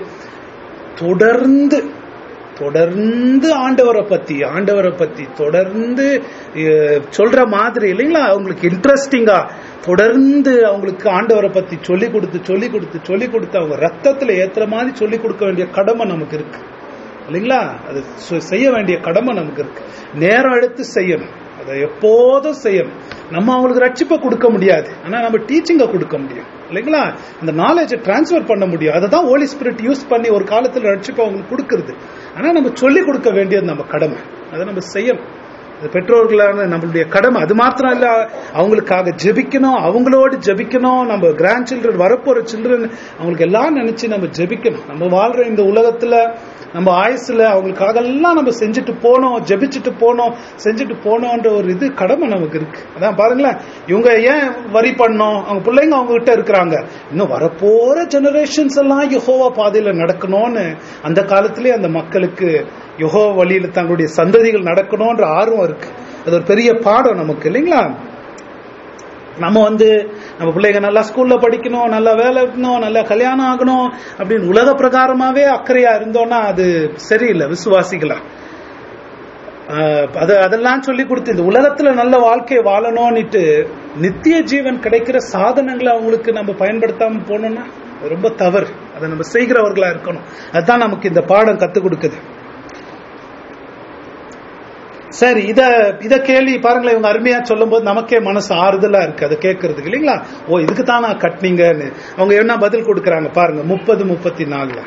தொடர்ந்து தொடர்ந்து ஆண்டவரை பத்தி ஆண்டவரை பத்தி தொடர்ந்து அஹ், சொல்ற மாதிரி இல்லைங்களா அவங்களுக்கு இன்ட்ரெஸ்டிங்கா தொடர்ந்து அவங்களுக்கு ஆண்டவரை பத்தி சொல்லி கொடுத்து சொல்லி கொடுத்து சொல்லி கொடுத்து அவங்க ரத்தத்துல ஏத்துற மாதிரி சொல்லி கொடுக்க வேண்டிய கடமை நமக்கு இருக்கு இல்லைங்களா அது சு- செய்ய வேண்டிய கடமை நமக்கு இருக்கு நேரம் எடுத்து செய்யணும் அதை எப்போதும் செய்யணும் நம்ம அவங்களுக்கு ரட்சிப்பை கொடுக்க முடியாது ஆனா நம்ம டீச்சிங்கை கொடுக்க முடியும் இல்லைங்களா அந்த நாலேஜை டிரான்ஸ்ஃபர் பண்ண முடியும் அதை தான் ஹோலி ஸ்பிரிட் யூஸ் பண்ணி ஒரு காலத்துல ரட்சிப்பை அவங்களுக்கு கொடுக்கறது ஆனா நம்ம சொல்லி கொடுக்க வேண்டியது நம்ம கடமை அதை நம்ம செய்யணும் அது பெற்றோர்களான நம்மளுடைய கடமை அது மாத்திரம் இல்ல அவங்களுக்காக ஜெபிக்கணும் அவங்களோடு ஜெபிக்கணும் நம்ம கிராண்ட் சில்ட்ரன் வரப்போற சில்ட்ரன் அவங்களுக்கு எல்லாம் நினைச்சு நம்ம ஜெபிக்கணும் நம்ம வாழ்ற இந்த உலகத்துல நம்ம ஆயுசுல அவங்களுக்காக எல்லாம் நம்ம செஞ்சுட்டு போனோம் ஜெபிச்சுட்டு போனோம் செஞ்சுட்டு போனோம்ன்ற ஒரு இது கடமை நமக்கு இருக்கு அதான் பாருங்களேன் இவங்க ஏன் வரி பண்ணோம் அவங்க பிள்ளைங்க அவங்க கிட்ட இருக்கிறாங்க இன்னும் வரப்போற ஜெனரேஷன்ஸ் எல்லாம் யெகோவா பாதையில நடக்கணும்னு அந்த காலத்திலே அந்த மக்களுக்கு யெகோவா வழியில தங்களுடைய சந்ததிகள் நடக்கணும்ன்ற ஆர்வம் இருக்கு அது ஒரு பெரிய பாடம் நமக்கு இல்லைங்களா நம்ம வந்து நம்ம பிள்ளைங்க நல்லா ஸ்கூல்ல படிக்கணும் நல்லா வேலை இருக்கணும் நல்லா கல்யாணம் ஆகணும் அப்படின்னு உலக பிரகாரமாவே அக்கறையா இருந்தோம்னா அது சரியில்லை விசுவாசிகளா ஆஹ் அது அதெல்லாம் சொல்லி கொடுத்து இந்த உலகத்துல நல்ல வாழ்க்கையை வாழணும்னுட்டு நித்திய ஜீவன் கிடைக்கிற சாதனங்களை அவங்களுக்கு நம்ம பயன்படுத்தாம போனோம்னா அது ரொம்ப தவறு அதை நம்ம செய்கிறவர்களா இருக்கணும் அதுதான் நமக்கு இந்த பாடம் கத்துக் கொடுக்குது சரி இத இத கேள்வி பாருங்களேன் இவங்க அருமையா சொல்லும்போது நமக்கே மனசு ஆறுதலா இருக்கு அதை கேட்கறதுக்கு இல்லைங்களா ஓ இதுக்கு தான் நான் கட்டினீங்கன்னு அவங்க என்ன பதில் கொடுக்கறாங்க பாருங்க முப்பது முப்பத்தி நாலுல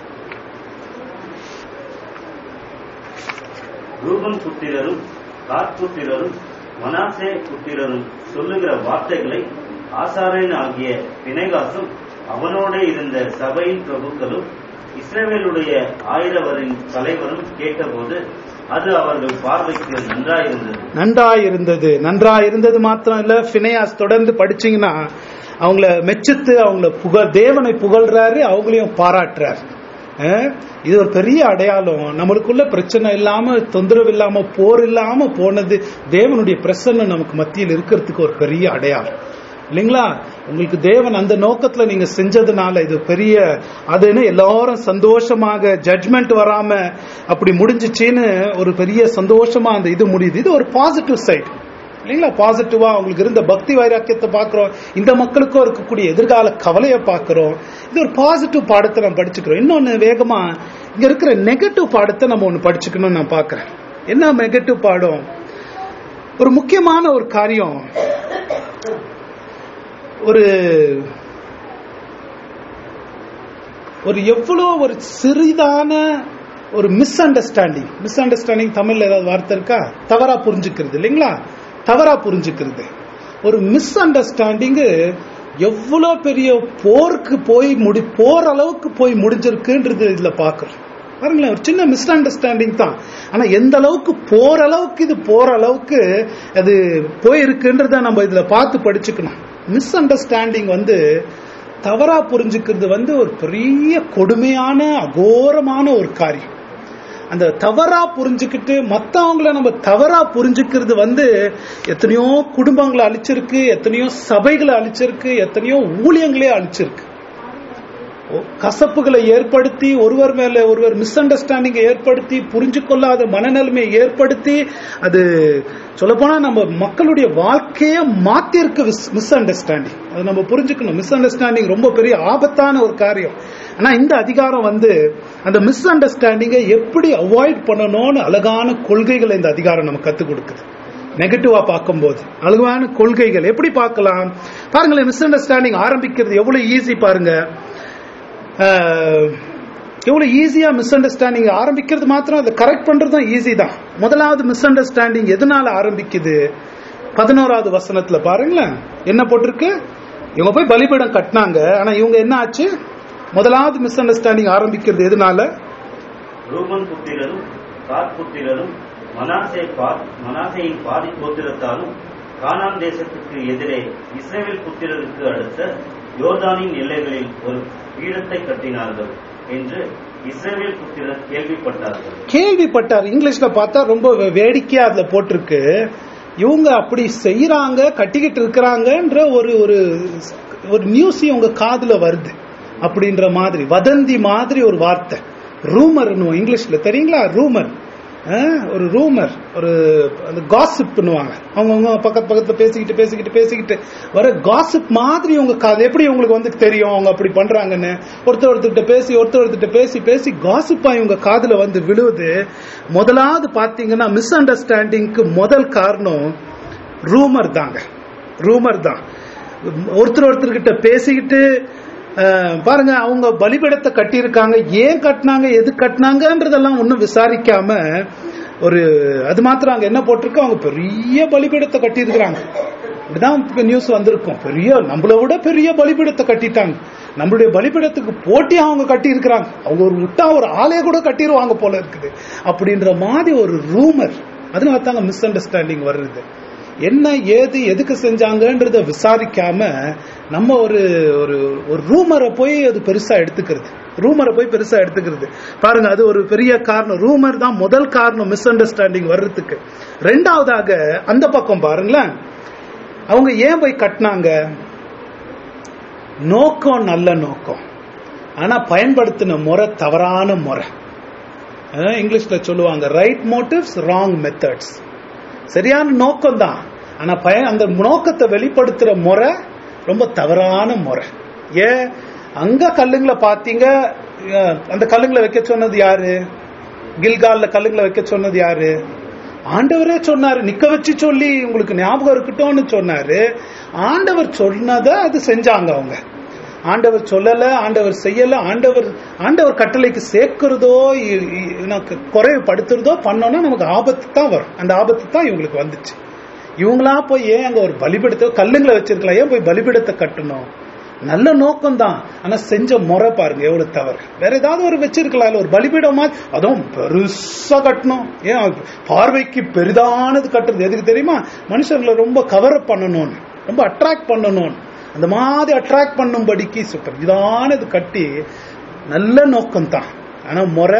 ரூபன் புத்திரரும் காத் புத்திரரும் மனாசே புத்திரரும் சொல்லுகிற வார்த்தைகளை ஆசாரன் ஆகிய பிணைகாசும் அவனோட இருந்த சபையின் பிரபுக்களும் இஸ்ரவேலுடைய ஆயிரவரின் தலைவரும் கேட்டபோது அது அவர்கள் பார்வைக்கு நன்றாயிருந்தது நன்றாய் இருந்தது நன்றாய் இருந்தது மாத்திரம் இல்ல பிணையாஸ் தொடர்ந்து படிச்சீங்கன்னா அவங்கள மெச்சித்து அவங்கள புகழ் தேவனை புகழ்றாரு அவங்களையும் பாராட்டுறாரு அஹ், இது ஒரு பெரிய அடையாளம் நம்மளுக்குள்ள பிரச்சனை இல்லாம தொந்தரவு இல்லாம போர் இல்லாம போனது தேவனுடைய பிரசன்னம் நமக்கு மத்தியில் இருக்கிறதுக்கு ஒரு பெரிய அடையாளம் இல்லைங்களா உங்களுக்கு தேவன் அந்த நோக்கத்துல நீங்க செஞ்சதுனால இது பெரிய அதுன்னு எல்லாரும் சந்தோஷமாக ஜட்மெண்ட் வராம அப்படி முடிஞ்சிச்சின்னு ஒரு பெரிய சந்தோஷமா அந்த இது முடியுது இது ஒரு பாசிட்டிவ் சைடு இல்லைங்களா பாசிட்டிவா அவங்களுக்கு இருந்த பக்தி வைராக்கியத்தை பார்க்கிறோம் இந்த மக்களுக்கும் இருக்கக்கூடிய எதிர்கால கவலையை பார்க்கிறோம் இது ஒரு பாசிட்டிவ் பாடத்தை நம்ம படிச்சுக்கிறோம் இன்னொன்னு வேகமா இங்க இருக்கிற நெகட்டிவ் பாடத்தை நம்ம ஒன்னு படிச்சுக்கணும்னு நான் பார்க்கிறேன் என்ன நெகட்டிவ் பாடம் ஒரு முக்கியமான ஒரு காரியம் ஒரு ஒரு எவ்வளோ ஒரு சிறிதான ஒரு மிஸ் அண்டர்ஸ்டாண்டிங் மிஸ் அண்டர்ஸ்டாண்டிங் தமிழ்ல ஏதாவது வார்த்தை இருக்கா தவறா புரிஞ்சுக்கிறது இல்லைங்களா தவறா புரிஞ்சுக்கிறது ஒரு மிஸ் அண்டர்ஸ்டாண்டிங்கு எவ்வளோ பெரிய போருக்கு போய் முடி போற அளவுக்கு போய் முடிஞ்சிருக்குன்றது இதுல பார்க்கிறோம் பாருங்களேன் ஒரு சின்ன மிஸ் அண்டர்ஸ்டாண்டிங் தான் ஆனா எந்த அளவுக்கு போற அளவுக்கு இது போற அளவுக்கு அது போயிருக்குன்றத நம்ம இதுல பார்த்து படிச்சுக்கணும் மிஸ் அண்டர்ஸ்டாண்டிங் வந்து தவறா புரிஞ்சுக்கிறது வந்து ஒரு பெரிய கொடுமையான அகோரமான ஒரு காரியம் அந்த தவறா புரிஞ்சுக்கிட்டு மத்தவங்கள நம்ம தவறா புரிஞ்சுக்கிறது வந்து எத்தனையோ குடும்பங்களை அழிச்சிருக்கு எத்தனையோ சபைகளை அழிச்சிருக்கு எத்தனையோ ஊழியங்களே அழிச்சிருக்கு ஒ- கசப்புகளை ஏற்படுத்தி ஒருவர் மேல ஒருவர் மிஸ் அண்டர்ஸ்டாண்டிங்கை ஏற்படுத்தி புரிஞ்சு கொள்ளாத மனநிலைமையை ஏற்படுத்தி அது சொல்லப்போனா நம்ம மக்களுடைய வாழ்க்கையை மாத்திருக்கு மிஸ் அண்டர்ஸ்டாண்டிங் அது நம்ம புரிஞ்சுக்கணும் மிஸ் அண்டர்ஸ்டாண்டிங் ரொம்ப பெரிய ஆபத்தான ஒரு காரியம் ஆனா இந்த அதிகாரம் வந்து அந்த மிஸ் அண்டர்ஸ்டாண்டிங்கை எப்படி அவாய்ட் பண்ணணும்னு அழகான கொள்கைகளை இந்த அதிகாரம் நம்ம கத்துக் கொடுக்குது நெகட்டிவா பார்க்கும்போது அழகான கொள்கைகள் எப்படி பார்க்கலாம் பாருங்களேன் மிஸ் அண்டர்ஸ்டாண்டிங் ஆரம்பிக்கிறது எவ்வளவு ஈஸி பாருங்க ஆஹ், எவ்வளவு ஈஸியா மிஸ் அண்டர்ஸ்டாண்டிங் ஆரம்பிக்கிறது மாத்திரம் அதை கரெக்ட் பண்றதும் ஈஸி தான் முதலாவது மிஸ் அண்டர்ஸ்டாண்டிங் எதனால ஆரம்பிக்குது பதினோராவது வசனத்துல பாருங்களேன் என்ன போட்டிருக்கு இவங்க போய் பலிபீடம் கட்டினாங்க ஆனா இவங்க என்ன ஆச்சு முதலாவது மிஸ் அண்டர்ஸ்டாண்டிங் ஆரம்பிக்கிறது எதனால ரூபன் புத்திரரும் காத் புத்திரரும் மனாசே பா- மனாசேயின் பாதி கோத்திரத்தாலும் கானான் தேசத்துக்கு எதிரே இஸ்ரவேல் புத்திரருக்கு அடுத்த யோர்தானின் எல்லைகளில் ஒரு பீடத்தை கட்டினார்கள் என்று இஸ்ரவேல் புத்திரர் கேள்விப்பட்டார்கள் கேள்விப்பட்டார் இங்கிலீஷ்ல பார்த்தா ரொம்ப வே- வேடிக்கையா அதுல போட்டிருக்கு இவங்க அப்படி செய்யறாங்க கட்டிக்கிட்டு இருக்கிறாங்கன்ற ஒரு ஒரு ஒரு நியூஸ் உங்க காதுல வருது அப்படின்ற மாதிரி வதந்தி மாதிரி ஒரு வார்த்தை ரூமர் இங்கிலீஷ்ல தெரியுங்களா ரூமர் ஒரு ரூமர் ஒரு அந்த காசிப் பண்ணுவாங்க அவங்கவுங்க பக்கத்து பக்கத்துல பேசிக்கிட்டு பேசிக்கிட்டு பேசிக்கிட்டு வர காசிப் மாதிரி உங்க காது எப்படி உங்களுக்கு வந்து தெரியும் அவங்க அப்படி பண்றாங்கன்னு ஒருத்தர் ஒருத்தர்கிட்ட பேசி ஒருத்தர் ஒருத்தர்கிட்ட பேசி பேசி காசிப்பா இவங்க காதுல வந்து விழுவுது முதலாவது பாத்தீங்கன்னா மிஸ் அண்டர்ஸ்டாண்டிங்க்கு முதல் காரணம் ரூமர் தாங்க ரூமர் தான் ஒருத்தர் ஒருத்தர்கிட்ட பேசிக்கிட்டு அஹ், பாருங்க அவங்க பலிபீடத்தை கட்டியிருக்காங்க ஏன் கட்டினாங்க எது கட்டினாங்கன்றதெல்லாம் ஒன்றும் விசாரிக்காம ஒரு அது மாத்திரம் அங்க என்ன போட்டிருக்கு அவங்க பெரிய பலிபீடத்தை கட்டியிருக்கிறாங்க இப்படிதான் நியூஸ் வந்திருக்கும் பெரிய நம்மளை விட பெரிய பலிபீடத்தை கட்டிட்டாங்க நம்மளுடைய பலிபீடத்துக்கு போட்டி அவங்க கட்டி இருக்கிறாங்க அவங்க ஒரு விட்டா ஒரு ஆலைய கூட கட்டிடுவாங்க போல இருக்குது அப்படின்ற மாதிரி ஒரு ரூமர் அதனால தாங்க மிஸ் அண்டர்ஸ்டாண்டிங் வருது என்ன ஏது எதுக்கு செஞ்சாங்கன்றத விசாரிக்காம நம்ம ஒரு ஒரு ஒரு ரூமரை போய் அது பெருசா எடுத்துக்கிறது ரூமரை போய் பெருசா எடுத்துக்கிறது பாருங்க அது ஒரு பெரிய காரணம் ரூமர் தான் முதல் காரணம் மிஸ் அண்டர்ஸ்டாண்டிங் வர்றதுக்கு ரெண்டாவதாக அந்த பக்கம் பாருங்களேன் அவங்க ஏன் போய் கட்டினாங்க நோக்கம் நல்ல நோக்கம் ஆனா பயன்படுத்தின முறை தவறான முறை அஹ் இங்கிலீஷ்ல சொல்லுவாங்க ரைட் மோட்டிவ்ஸ் ராங் மெத்தட்ஸ் சரியான நோக்கம் தான் ஆனா பய அந்த நோக்கத்தை வெளிப்படுத்துற முறை ரொம்ப தவறான முறை ஏன் அங்க கல்லுங்களை பாத்தீங்க அஹ் அந்த கல்லுங்களை வைக்க சொன்னது யாரு கில்கால்ல கல்லுங்களை வைக்க சொன்னது யாரு ஆண்டவரே சொன்னாரு நிக்க வச்சு சொல்லி உங்களுக்கு ஞாபகம் இருக்கட்டும்னு சொன்னாரு ஆண்டவர் சொன்னதை அது செஞ்சாங்க அவங்க ஆண்டவர் சொல்லல ஆண்டவர் செய்யல ஆண்டவர் ஆண்டவர் கட்டளைக்கு சேர்க்கிறதோ இ- இ- எனக்கு குறைவுபடுத்துறதோ பண்ணோம்னா நமக்கு ஆபத்து தான் வரும் அந்த ஆபத்து தான் இவங்களுக்கு வந்துச்சு இவங்களா போய் ஏன் அங்க ஒரு பலிபீடத்தை கல்லுங்களை வச்சிருக்கலாம் ஏன் போய் பலிபீடத்தை கட்டணும் நல்ல நோக்கம் தான் ஆனா செஞ்ச முறை பாருங்க எவ்வளவு தவறு வேற ஏதாவது ஒரு வச்சிருக்கலாம் இல்ல ஒரு பலிபீடம் மாதிரி அதுவும் பெருசா கட்டணும் ஏன் பார்வைக்கு பெரிதானது கட்டுறது எதுக்கு தெரியுமா மனுஷங்களை ரொம்ப கவர் பண்ணணும்னு ரொம்ப அட்ராக்ட் பண்ணணும்னு அந்த மாதிரி அட்ராக்ட் பண்ணும்படிக்கு சூப்பர் இதானது கட்டி நல்ல நோக்கம் தான் ஆனா முறை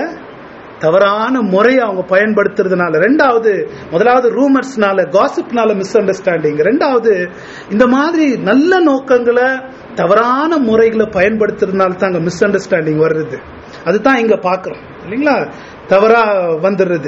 தவறான முறையை அவங்க பயன்படுத்துறதுனால ரெண்டாவது முதலாவது ரூமர்ஸ்னால காசிப்னால மிஸ் அண்டர்ஸ்டாண்டிங் ரெண்டாவது இந்த மாதிரி நல்ல நோக்கங்களை தவறான முறைகளை பயன்படுத்துறதுனால தாங்க மிஸ் அண்டர்ஸ்டாண்டிங் வர்றது அதுதான் இங்க பாக்குறோம் இல்லைங்களா தவறா வந்துடுறது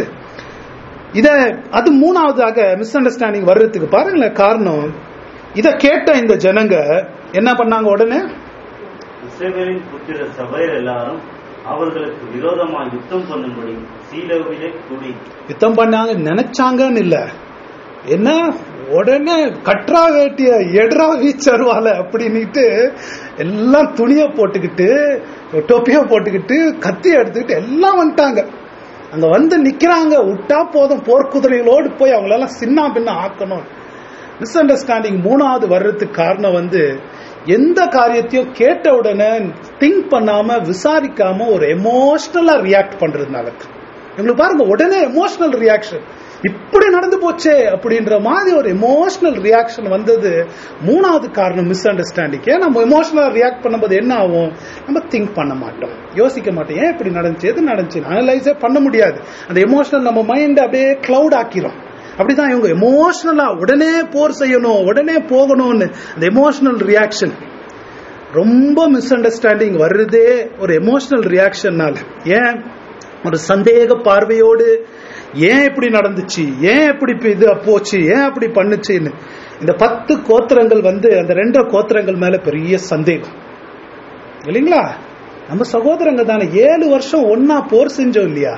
இத அது மூணாவதாக மிஸ் அண்டர்ஸ்டாண்டிங் வர்றதுக்கு பாருங்களேன் காரணம் இத கேட்ட இந்த ஜனங்க என்ன பண்ணாங்க உடனே இஸ்ரவேலின் புத்திர சபையர் எல்லாரும் அவர்களுக்கு விரோதமா யுத்தம் பண்ணும்படி சீலோவிலே கூடி யுத்தம் பண்ணாங்க நினைச்சாங்கன்னு இல்ல என்ன உடனே கட்ரா வேட்டிய எட்ரா வீச்சருவால அப்படின்னுட்டு எல்லாம் துணிய போட்டுக்கிட்டு டொப்பிய போட்டுக்கிட்டு கத்தி எடுத்துக்கிட்டு எல்லாம் வந்துட்டாங்க அங்க வந்து நிக்கிறாங்க விட்டா போதும் போர்க்குதிரைகளோடு போய் அவங்களெல்லாம் சின்ன பின்ன ஆக்கணும் மிஸ் அண்டர்ஸ்டாண்டிங் மூணாவது வர்றதுக்கு காரணம் வந்து எந்த காரியத்தையும் கேட்ட உடனே திங்க் பண்ணாம விசாரிக்காம ஒரு எமோஷனலா ரியாக்ட் பண்றதுனால தான். எங்களுக்கு பாருங்க உடனே எமோஷனல் ரியாக்ஷன் இப்படி நடந்து போச்சே அப்படின்ற மாதிரி ஒரு எமோஷனல் ரியாக்ஷன் வந்தது மூணாவது காரணம் மிஸ் அண்டர்ஸ்டாண்டிங் ஏன் நம்ம எமோஷனலா ரியாக்ட் பண்ணும்போது என்ன ஆகும் நம்ம திங்க் பண்ண மாட்டோம் யோசிக்க மாட்டோம் ஏன் இப்படி நடந்துச்சு எது நடந்துச்சு அனலைஸே பண்ண முடியாது அந்த எமோஷனல் நம்ம மைண்ட் அப்படியே கிளவுட் ஆக்கிரும் அப்படிதான் இவங்க எமோஷனலா உடனே போர் செய்யணும் உடனே போகணும்னு அந்த எமோஷனல் ரியாக்ஷன் ரொம்ப மிஸ் அண்டர்ஸ்டாண்டிங் வருதே ஒரு எமோஷனல் ரியாக்ஷன்னால ஏன் ஒரு சந்தேக பார்வையோடு ஏன் இப்படி நடந்துச்சு ஏன் இப்படி இப்ப இது போச்சு ஏன் அப்படி பண்ணுச்சுன்னு இந்த பத்து கோத்திரங்கள் வந்து அந்த ரெண்டரை கோத்திரங்கள் மேல பெரிய சந்தேகம் இல்லைங்களா நம்ம சகோதரங்க தானே ஏழு வருஷம் ஒன்னா போர் செஞ்சோம் இல்லையா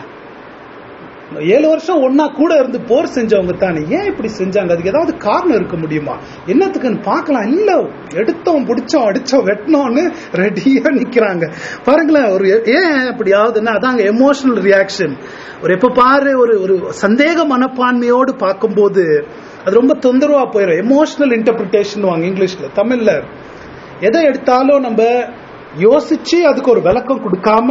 ஏழு வருஷம் ஒன்னா கூட இருந்து போர் செஞ்சவங்க தானே ஏன் இப்படி செஞ்சாங்க அதுக்கு ஏதாவது காரணம் இருக்க முடியுமா என்னத்துக்குன்னு பார்க்கலாம் இல்ல எடுத்தோம் பிடிச்சோம் அடிச்சோம் வெட்டினோம்னு ரெடியா நிக்கிறாங்க பாருங்களேன் ஒரு ஏன் அப்படி ஆகுதுன்னா அதாங்க எமோஷனல் ரியாக்ஷன் ஒரு எப்ப பாரு ஒரு ஒரு சந்தேக மனப்பான்மையோடு பார்க்கும்போது அது ரொம்ப தொந்தரவா போயிடும் எமோஷனல் இன்டர்பிரிட்டேஷன் வாங்க இங்கிலீஷ்ல தமிழ்ல எதை எடுத்தாலும் நம்ம யோசிச்சு அதுக்கு ஒரு விளக்கம் கொடுக்காம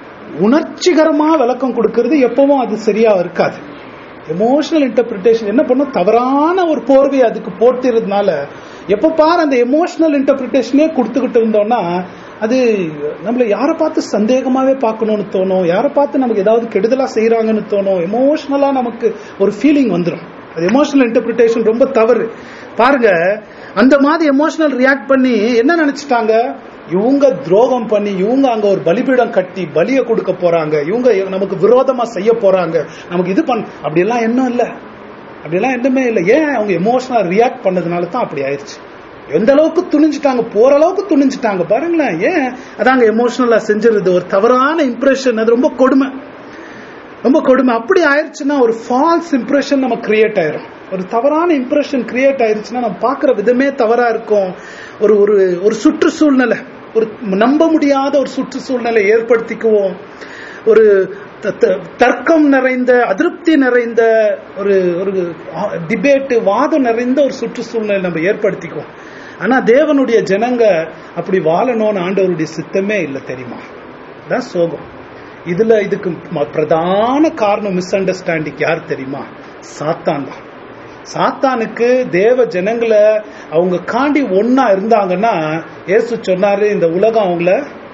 உணர்ச்சிகரமா விளக்கம் கொடுக்கறது எப்பவும் அது சரியா இருக்காது எமோஷனல் இன்டர்பிரிட்டேஷன் என்ன பண்ணும் தவறான ஒரு போர்வை அதுக்கு போட்டுறதுனால எப்ப பாரு அந்த எமோஷனல் இன்டர்பிரிட்டேஷனே கொடுத்துக்கிட்டு இருந்தோம்னா அது நம்மள யாரை பார்த்து சந்தேகமாவே பார்க்கணும்னு தோணும் யாரை பார்த்து நமக்கு ஏதாவது கெடுதலா செய்யறாங்கன்னு தோணும் எமோஷனலா நமக்கு ஒரு ஃபீலிங் வந்துடும் அது எமோஷனல் இன்டர்பிரிட்டேஷன் ரொம்ப தவறு பாருங்க அந்த மாதிரி எமோஷனல் ரியாக்ட் பண்ணி என்ன நினைச்சிட்டாங்க இவங்க துரோகம் பண்ணி இவங்க அங்க ஒரு பலிபீடம் கட்டி பலிய கொடுக்க போறாங்க இவங்க நமக்கு விரோதமா செய்ய போறாங்க நமக்கு இது பண்ண அப்படியெல்லாம் எண்ணம் இல்ல அப்படியெல்லாம் எண்ணமே இல்லை ஏன் அவங்க எமோஷனலா ரியாக்ட் பண்ணதுனால தான் அப்படி ஆயிடுச்சு எந்த அளவுக்கு துணிஞ்சிட்டாங்க போற அளவுக்கு துணிஞ்சிட்டாங்க பாருங்களேன் ஏன் அதாங்க எமோஷனலா செஞ்சிருது ஒரு தவறான இம்ப்ரெஷன் அது ரொம்ப கொடுமை ரொம்ப கொடுமை அப்படி ஆயிடுச்சுன்னா ஒரு ஃபால்ஸ் இம்ப்ரெஷன் நம்ம கிரியேட் ஆயிரும் ஒரு தவறான இம்ப்ரெஷன் கிரியேட் ஆயிருச்சுன்னா நம்ம பார்க்குற விதமே தவறா இருக்கும் ஒரு ஒரு ஒரு சுற்றுச்சூழ்நிலை ஒரு நம்ப முடியாத ஒரு சுற்றுச்சூழ்நிலை ஏற்படுத்திக்குவோம் ஒரு தர்க்கம் நிறைந்த அதிருப்தி நிறைந்த ஒரு ஒரு டிபேட் வாதம் நிறைந்த ஒரு சுற்றுச்சூழ்நிலை நம்ம ஏற்படுத்திக்குவோம் ஆனா தேவனுடைய ஜனங்க அப்படி வாழணும்னு ஆண்டவருடைய சித்தமே இல்லை தெரியுமா தான் சோகம் இதுல இதுக்கு பிரதான காரணம் மிஸ் அண்டர்ஸ்டாண்டிங் யார் தெரியுமா சாத்தான் தான் சாத்தானுக்கு தேவ ஜனங்களை அவங்க காண்டி ஒன்னா இருந்தாங்கன்னா ஏசு சொன்னாரு இந்த உலகம் அவங்கள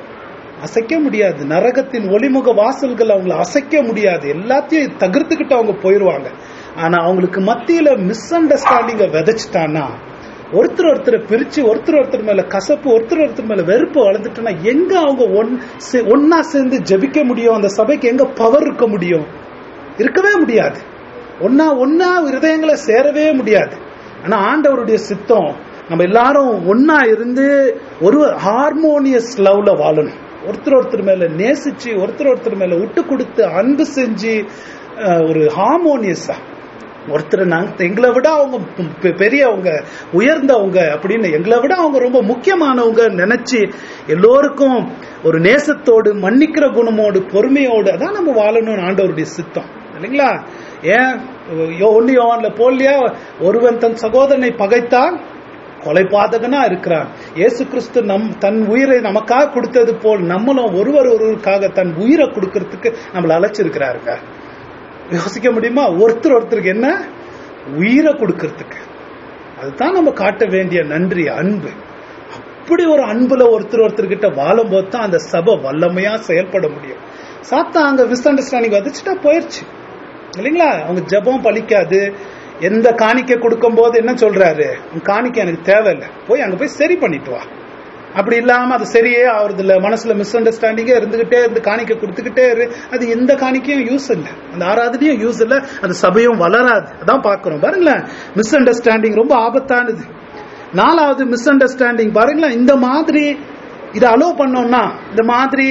அசைக்க முடியாது நரகத்தின் ஒளிமுக வாசல்கள் அவங்கள அசைக்க முடியாது எல்லாத்தையும் தகர்த்துக்கிட்டு அவங்க போயிருவாங்க ஆனா அவங்களுக்கு மத்தியில மிஸ் அண்டர்ஸ்டாண்டிங்க விதைச்சிட்டான்னா ஒருத்தர் ஒருத்தரை பிரிச்சு ஒருத்தர் ஒருத்தர் மேல கசப்பு ஒருத்தர் ஒருத்தர் மேல வெறுப்பு வளர்ந்துட்டோம்னா எங்க அவங்க ஒன்னா சேர்ந்து ஜபிக்க முடியும் அந்த சபைக்கு எங்க பவர் இருக்க முடியும் இருக்கவே முடியாது ஒன்னா ஒன்னா இருதயங்களை சேரவே முடியாது ஆனா ஆண்டவருடைய சித்தம் நம்ம எல்லாரும் ஒன்னா இருந்து ஒரு ஹார்மோனியஸ் லவ்ல வாழணும் ஒருத்தர் ஒருத்தர் மேல நேசிச்சு ஒருத்தர் ஒருத்தர் மேல விட்டு கொடுத்து அன்பு செஞ்சு ஒரு ஹார்மோனியஸா ஒருத்தர் நாங்க எங்களை விட அவங்க பெரியவங்க உயர்ந்தவங்க அப்படின்னு எங்களை விட அவங்க ரொம்ப முக்கியமானவங்க நினைச்சு எல்லோருக்கும் ஒரு நேசத்தோடு மன்னிக்கிற குணமோடு பொறுமையோடு அதான் நம்ம வாழணும்னு ஆண்டவருடைய சித்தம் இல்லைங்களா ஏன் ஒன்னு யோவான்ல போலியா ஒருவன் தன் சகோதரனை பகைத்தான் கொலை பாதகனா இருக்கிறான் இயேசு கிறிஸ்து நம் தன் உயிரை நமக்காக கொடுத்தது போல் நம்மளும் ஒருவர் ஒருவருக்காக தன் உயிரை கொடுக்கறதுக்கு நம்மளை அழைச்சிருக்கிறாருங்க யோசிக்க முடியுமா ஒருத்தர் ஒருத்தருக்கு என்ன உயிரை கொடுக்கறதுக்கு அதுதான் நம்ம காட்ட வேண்டிய நன்றி அன்பு அப்படி ஒரு அன்புல ஒருத்தர் ஒருத்தர்கிட்ட வாழும் போது தான் அந்த சபை வல்லமையா செயல்பட முடியும் சாத்தா அங்க மிஸ் அண்டர்ஸ்டாண்டிங் வதச்சுட்டா போயிருச்சு இல்லைங்களா அவங்க ஜபம் பலிக்காது எந்த காணிக்கை கொடுக்கும் போது என்ன சொல்றாரு உன் காணிக்கை எனக்கு தேவையில்லை போய் அங்க போய் சரி பண்ணிட்டு வா அப்படி இல்லாம அது சரியே ஆகுறது இல்ல மனசுல மிஸ் அண்டர்ஸ்டாண்டிங்கே இருந்துகிட்டே இருந்து காணிக்கை கொடுத்துக்கிட்டே இரு அது எந்த காணிக்கையும் யூஸ் இல்லை அந்த ஆராதனையும் யூஸ் இல்லை அந்த சபையும் வளராது அதான் பாக்குறோம் பாருங்களேன் மிஸ் அண்டர்ஸ்டாண்டிங் ரொம்ப ஆபத்தானது நாலாவது மிஸ் அண்டர்ஸ்டாண்டிங் பாருங்களேன் இந்த மாதிரி இதை அலோவ் பண்ணோம்னா இந்த மாதிரி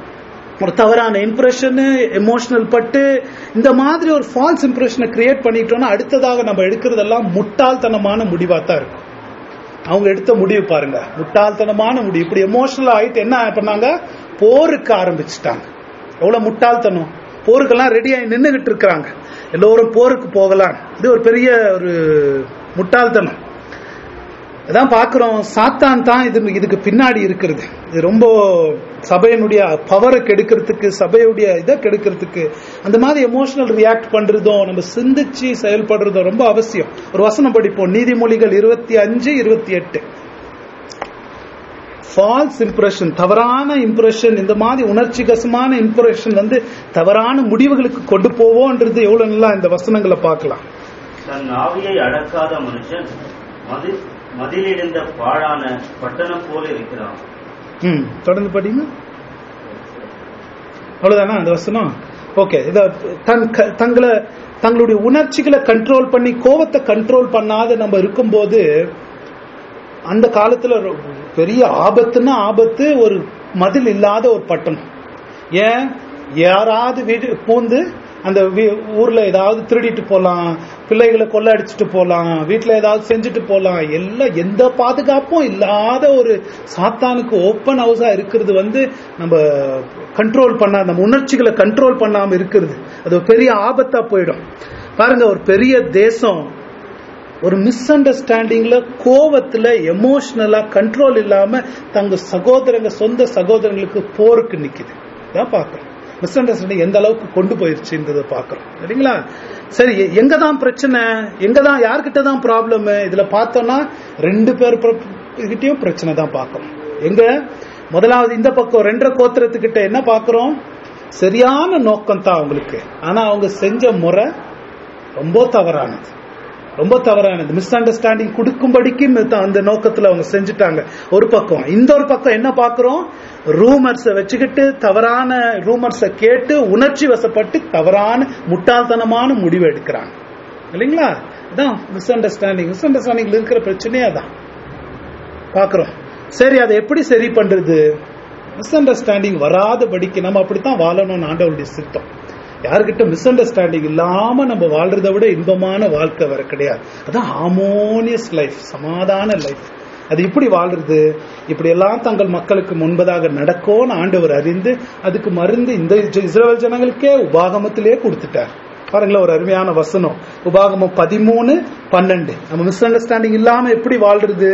ஒரு தவறான இம்ப்ரெஷன் எமோஷனல் பட்டு இந்த மாதிரி ஒரு ஃபால்ஸ் இம்ப்ரெஷனை கிரியேட் பண்ணிட்டோம்னா அடுத்ததாக நம்ம எடுக்கிறதெல்லாம் முட்டாள்தனமான முடிவா தான் இருக்கும் அவங்க எடுத்த முடிவு பாருங்க முட்டாள்தனமான முடிவு இப்படி எமோஷனல் ஆயிட்டு என்ன பண்ணாங்க போருக்கு ஆரம்பிச்சுட்டாங்க எவ்வளவு முட்டாள்தனம் போருக்கெல்லாம் ரெடி ஆகி நின்றுகிட்டு இருக்கிறாங்க எல்லோரும் போருக்கு போகலாம் இது ஒரு பெரிய ஒரு முட்டாள்தனம் அதான் பாக்குறோம் சாத்தான் தான் இது இதுக்கு பின்னாடி இருக்கிறது இது ரொம்ப சபையினுடைய பவரை கெடுக்கிறதுக்கு சபையுடைய இதை கெடுக்கிறதுக்கு அந்த மாதிரி எமோஷனல் ரியாக்ட் பண்றதும் நம்ம சிந்திச்சு செயல்படுறதும் ரொம்ப அவசியம் ஒரு வசனம் படிப்போம் நீதிமொழிகள் இருபத்தி அஞ்சு இருபத்தி எட்டு ஃபால்ஸ் இம்ப்ரெஷன் தவறான இம்ப்ரெஷன் இந்த மாதிரி உணர்ச்சிகசமான இம்ப்ரெஷன் வந்து தவறான முடிவுகளுக்கு கொண்டு போவோன்றது எவ்வளவு நல்லா இந்த வசனங்களை பார்க்கலாம் தன் ஆவியை அடக்காத மனுஷன் மதி மதிலிருந்த பாழான பட்டணம் போல இருக்கிறான் ம் தொடர்ந்து படிங்க அவ்வளவுதானா அந்த வசனம் ஓகே இத தன் க- தங்களை தங்களுடைய உணர்ச்சிகளை கண்ட்ரோல் பண்ணி கோவத்தை கண்ட்ரோல் பண்ணாத நம்ம இருக்கும்போது அந்த காலத்துல ரொ- பெரிய ஆபத்துன்னா ஆபத்து ஒரு மதில் இல்லாத ஒரு பட்டணம் ஏன் யாராவது வீடு பூந்து அந்த வீ- ஊர்ல ஏதாவது திருடிட்டு போலாம் பிள்ளைகளை கொள்ள அடிச்சுட்டு போலாம் வீட்டுல ஏதாவது செஞ்சுட்டு போலாம் எல்லாம் எந்த பாதுகாப்பும் இல்லாத ஒரு சாத்தானுக்கு ஓப்பன் ஹவுஸா இருக்கிறது வந்து நம்ம கண்ட்ரோல் பண்ண நம்ம உணர்ச்சிகளை கண்ட்ரோல் பண்ணாம இருக்கிறது அது ஒரு பெரிய ஆபத்தா போயிடும் பாருங்க ஒரு பெரிய தேசம் ஒரு மிஸ் அண்டர்ஸ்டாண்டிங்ல கோவத்துல எமோஷனலா கண்ட்ரோல் இல்லாம தங்க சகோதரங்க சொந்த சகோதரங்களுக்கு போருக்கு நிக்குது இதான் பாக்குறோம் மிஸ் அண்டர்ஸ்டாண்டிங் எந்த அளவுக்கு கொண்டு போயிருச்சுன்றத பாக்குறோம் சரிங்களா சரி எ- எங்க தான் பிரச்சனை எங்க தான் யார்கிட்ட தான் ப்ராப்ளம் இதுல பார்த்தோம்னா ரெண்டு பேர் கிட்டயும் பிரச்சனை தான் பார்க்கறோம் எங்க முதலாவது இந்த பக்கம் ரெண்டரை கோத்திரத்துக்கிட்ட என்ன பார்க்கறோம் சரியான நோக்கம் தான் அவங்களுக்கு ஆனா அவங்க செஞ்ச முறை ரொம்ப தவறானது ரொம்ப தவறானது மிஸ் அண்டர்ஸ்டாண்டிங் கொடுக்கும்படிக்கு மித்த- அந்த நோக்கத்துல அவங்க செஞ்சுட்டாங்க ஒரு பக்கம் இந்த ஒரு பக்கம் என்ன பாக்குறோம் ரூமர்ஸ வச்சுக்கிட்டு தவறான ரூமர்ஸ கேட்டு உணர்ச்சி வசப்பட்டு தவறான முட்டாள்தனமான முடிவு எடுக்கிறாங்க இல்லைங்களா அதான் மிஸ் அண்டர்ஸ்டாண்டிங் மிஸ் அண்டர்ஸ்டாண்டிங்ல இருக்கிற பிரச்சனையே அதான் பாக்குறோம் சரி அதை எப்படி சரி பண்றது மிஸ் அண்டர்ஸ்டாண்டிங் வராதபடிக்கு நம்ம அப்படித்தான் வாழணும்னு ஆண்டவருடைய சித்தம் யாருக்கிட்ட மிஸ் அண்டர்ஸ்டாண்டிங் இல்லாம நம்ம வாழ்றதை விட இன்பமான வாழ்க்கை வேற கிடையாது அதான் ஹார்மோனியஸ் லைஃப் சமாதான லைஃப் அது இப்படி வாழ்றது இப்படி எல்லாம் தங்கள் மக்களுக்கு முன்பதாக நடக்கும்னு ஆண்டவர் அறிந்து அதுக்கு மருந்து இந்த இஸ்ரேல் ஜனங்களுக்கே உபாகமத்திலே கொடுத்துட்டார் பாருங்களேன் ஒரு அருமையான வசனம் உபாகமம் பதிமூணு பன்னெண்டு நம்ம மிஸ் அண்டர்ஸ்டாண்டிங் இல்லாம எப்படி வாழ்றது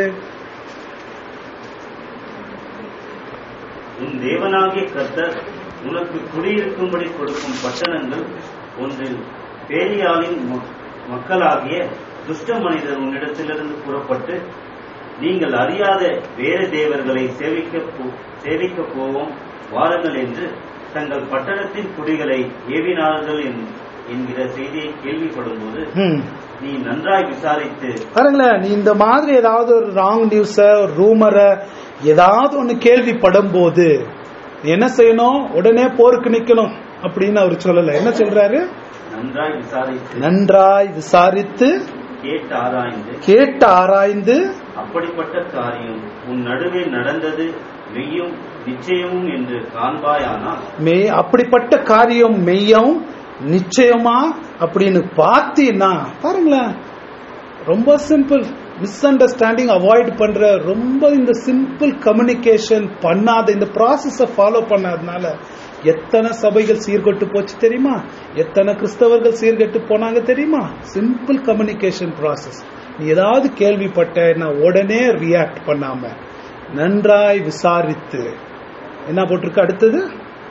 உன் தேவனாகிய கர்த்தர் உனக்கு குடியிருக்கும்படி கொடுக்கும் பட்டணங்கள் ஒன்றில் பேலியாளின் ம- மக்களாகிய துஷ்ட மனிதர் உன்னிடத்திலிருந்து புறப்பட்டு நீங்கள் அறியாத வேறு தேவர்களை சேவிக்க போ- சேவிக்க போவோம் வாருங்கள் என்று தங்கள் பட்டணத்தின் குடிகளை ஏவினார்கள் என்- என்கிற செய்தியை கேள்விப்படும்போது ம் நீ நன்றாய் விசாரித்து பாருங்களேன் நீ இந்த மாதிரி ஏதாவது ஒரு ராங் நியூஸ ஒரு ரூமரை ஏதாவது ஒண்ணு கேள்விப்படும் போது நீ என்ன செய்யணும் உடனே போருக்கு நிக்கணும் அப்படின்னு அவர் சொல்லல என்ன சொல்றாரு நன்றாய் விசாரித்து நன்றாய் விசாரித்து கேட்டு ஆராய்ந்து கேட்டு ஆராய்ந்து அப்படிப்பட்ட காரியம் உன் நடுவே நடந்தது மெய்யும் நிச்சயமும் என்று காண்பாயானால் மெய் அப்படிப்பட்ட காரியம் மெய்யம் நிச்சயமா அப்படின்னு பார்த்தீன்னா பாருங்களேன் ரொம்ப சிம்பிள் மிஸ் அண்டர்ஸ்டாண்டிங் அவாய்ட் பண்ற ரொம்ப இந்த சிம்பிள் கம்யூனிகேஷன் பண்ணாத இந்த ப்ராசஸ ஃபாலோ பண்ணாதனால எத்தனை சபைகள் சீர்கெட்டு போச்சு தெரியுமா எத்தனை கிறிஸ்தவர்கள் சீர்கெட்டு போனாங்க தெரியுமா சிம்பிள் கம்யூனிகேஷன் ப்ராசஸ் நீ ஏதாவது கேள்விப்பட்ட நான் உடனே ரியாக்ட் பண்ணாம நன்றாய் விசாரித்து என்ன போட்டிருக்கு அடுத்தது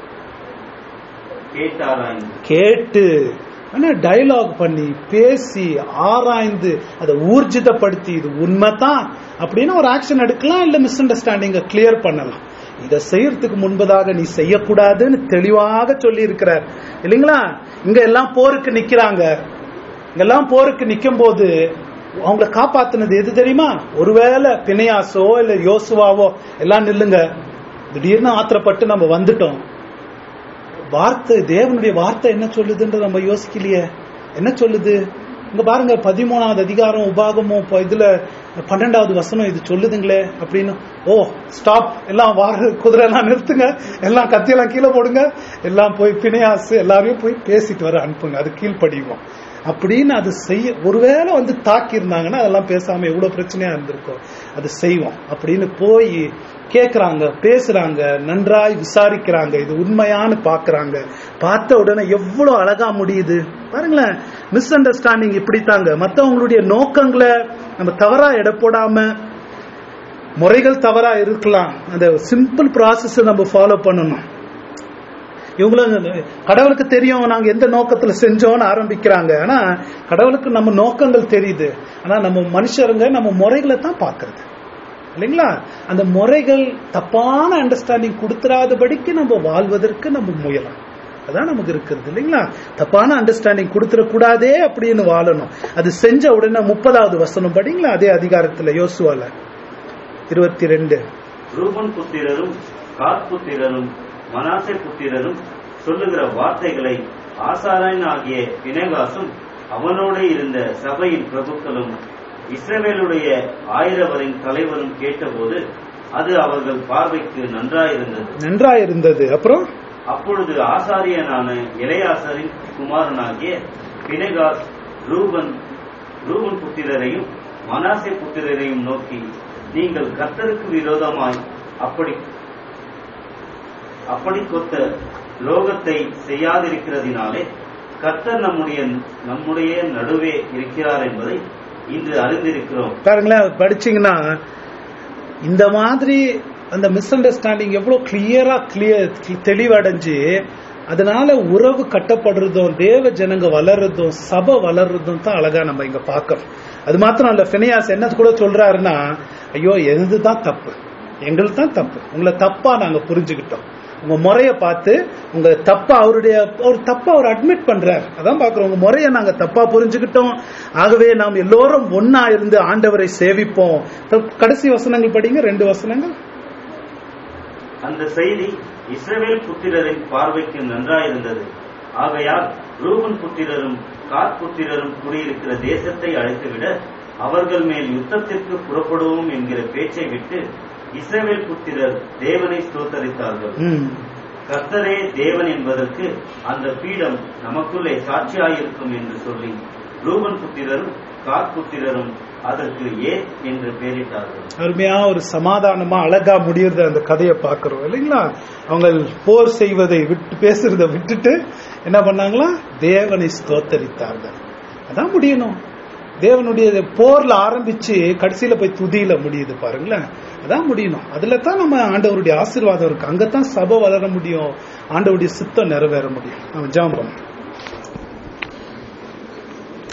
கேட்டு ஆராய்ந்து கேட்டு ஆனா டயலாக் பண்ணி பேசி ஆராய்ந்து அதை ஊர்ஜிதப்படுத்தி இது உண்மைதான் அப்படின்னு ஒரு ஆக்ஷன் எடுக்கலாம் இல்ல மிஸ் அண்டர்ஸ்டாண்டிங்க கிளியர் பண்ணலாம் இதை செய்யறதுக்கு முன்பதாக நீ செய்யக்கூடாதுன்னு தெளிவாக சொல்லி இருக்கிறார் இல்லைங்களா இங்க எல்லாம் போருக்கு நிக்கிறாங்க இங்கெல்லாம் போருக்கு நிக்கும் போது அவங்கள காப்பாத்துனது எது தெரியுமா ஒருவேளை பிணையாசோ இல்ல யோசுவாவோ எல்லாம் நில்லுங்க திடீர்னு ஆத்திரப்பட்டு நம்ம வந்துட்டோம் வார்த்தை தேவனுடைய வார்த்தை என்ன சொல்லுதுன்ற நம்ம யோசிக்கலையே என்ன சொல்லுது இங்க பாருங்க பதிமூணாவது அதிகாரம் உபாகமும் இப்ப இதுல பன்னெண்டாவது வசனம் இது சொல்லுதுங்களே அப்படின்னு ஓ ஸ்டாப் எல்லாம் வார குதிரை எல்லாம் நிறுத்துங்க எல்லாம் கத்தியெல்லாம் கீழே போடுங்க எல்லாம் போய் பிணையாசு எல்லாரையும் போய் பேசிட்டு வர அனுப்புங்க அது கீழ்ப்படிவோம் அப்படின்னு அது செய்ய ஒருவேளை வந்து தாக்கி இருந்தாங்கன்னா அதெல்லாம் பேசாம எவ்வளவு பிரச்சனையா இருந்திருக்கும் அது செய்வோம் அப்படின்னு போய் கேக்குறாங்க பேசுறாங்க நன்றாய் விசாரிக்கிறாங்க இது உண்மையான்னு பாக்குறாங்க பார்த்த உடனே எவ்வளவு அழகா முடியுது பாருங்களேன் மிஸ் அண்டர்ஸ்டாண்டிங் இப்படித்தாங்க மத்தவங்களுடைய நோக்கங்களை நம்ம தவறா எடை போடாம முறைகள் தவறா இருக்கலாம் அந்த சிம்பிள் ப்ராசஸ் நம்ம ஃபாலோ பண்ணணும் இவங்களும் கடவுளுக்கு தெரியும் நாங்க எந்த நோக்கத்துல செஞ்சோம்னு ஆரம்பிக்கிறாங்க ஆனா கடவுளுக்கு நம்ம நோக்கங்கள் தெரியுது ஆனா நம்ம மனுஷருங்க நம்ம முறைகளை தான் பாக்குறது இல்லைங்களா அந்த முறைகள் தப்பான அண்டர்ஸ்டாண்டிங் கொடுத்துறாதபடிக்கு நம்ம வாழ்வதற்கு நம்ம முயலாம் அதான் நமக்கு இருக்கிறது இல்லைங்களா தப்பான அண்டர்ஸ்டாண்டிங் கொடுத்துடக்கூடாதே அப்படின்னு வாழணும் அது செஞ்ச உடனே முப்பதாவது வசனம் படிங்களா அதே அதிகாரத்துல யோசுவால இருபத்தி ரெண்டு ரூபன் புத்திரரும் காத் புத்திரரும் மனாசே புத்திரரும் சொல்லுகிற வார்த்தைகளை ஆசாரன் ஆகிய பினேகாசும் அவனோடு இருந்த சபையின் பிரபுக்களும் இஸ்ரவேலுடைய ஆயிரவரின் தலைவரும் கேட்டபோது அது அவர்கள் பார்வைக்கு நன்றாயிருந்தது நன்றாயிருந்தது அப்புறம் அப்பொழுது ஆசாரியனான இளையாசரின் குமாரனாகிய பினெகாஸ் ரூபன் ரூபன் புத்திரரையும் மனாசே புத்திரரையும் நோக்கி நீங்கள் கர்த்தருக்கு விரோதமாய் அப்படி அப்படி கொத்த லோகத்தை செய்யாதிருக்கிறதினாலே கர்த்தர் நம்முடைய நம்முடைய நடுவே இருக்கிறார் என்பதை இன்று அறிந்திருக்கிறோம் பாருங்களேன் படிச்சீங்கன்னா இந்த மாதிரி அந்த மிஸ் அண்டர்ஸ்டாண்டிங் எவ்வளவு கிளியரா கிளியர் தெளிவடைஞ்சு அதனால உறவு கட்டப்படுறதும் தேவ ஜனங்க வளர்றதும் சபை வளர்றதும் தான் அழகா நம்ம இங்க பார்க்கறோம் அது மாத்திரம் இல்ல பிணையாஸ் என்ன கூட சொல்றாருன்னா ஐயோ எதுதான் தப்பு எங்களுக்கு தான் தப்பு உங்களை தப்பா நாங்க புரிஞ்சுக்கிட்டோம் உங்க முறைய பார்த்து உங்க தப்பா அவருடைய அவர் தப்பா அவர் அட்மிட் பண்றார் அதான் பாக்குறோம் உங்க முறைய நாங்க தப்பா புரிஞ்சுக்கிட்டோம் ஆகவே நாம் எல்லோரும் ஒன்னா இருந்து ஆண்டவரை சேவிப்போம் இப்ப கடைசி வசனங்கள் படிங்க ரெண்டு வசனங்கள் அந்த செய்தி இஸ்ரவேல் புத்திரரின் பார்வைக்கு நன்றாயிருந்தது ஆகையால் ரூபன் புத்திரரும் காத் புத்திரரும் குடியிருக்கிற தேசத்தை அழைத்துவிட அவர்கள் மேல் யுத்தத்திற்கு புறப்படுவோம் என்கிற பேச்சை விட்டு இஸ்ரவேல் புத்திரர் தேவனை ஸ்தோத்தரித்தார்கள் ம். கர்த்தரே தேவன் என்பதற்கு அந்த பீடம் நமக்குள்ளே சாட்சியாயிருக்கும் என்று சொல்லி ரூபன் புத்திரரும் காத் புத்திரரும் அதற்கு ஏ என்று பெயரிட்டார்கள் அருமையா ஒரு சமாதானமா அழகா முடியறத அந்த கதையை பார்க்கிறோம் இல்லைங்களா அவங்க போர் செய்வதை விட்டு பேசுறத விட்டுட்டு என்ன பண்ணாங்களா தேவனை ஸ்தோத்தரித்தார்கள் அதான் முடியணும் தேவனுடைய போர்ல ஆரம்பிச்சு கடைசியில போய் துதியில முடியுது பாருங்களேன் அதான் முடியணும் அதுல தான் நம்ம ஆண்டவருடைய ஆசீர்வாதம் இருக்கு அங்கதான் சபை வளர முடியும் ஆண்டவருடைய சித்தம் நிறைவேற முடியும் நம்ம ஜாம் பண்ணோம்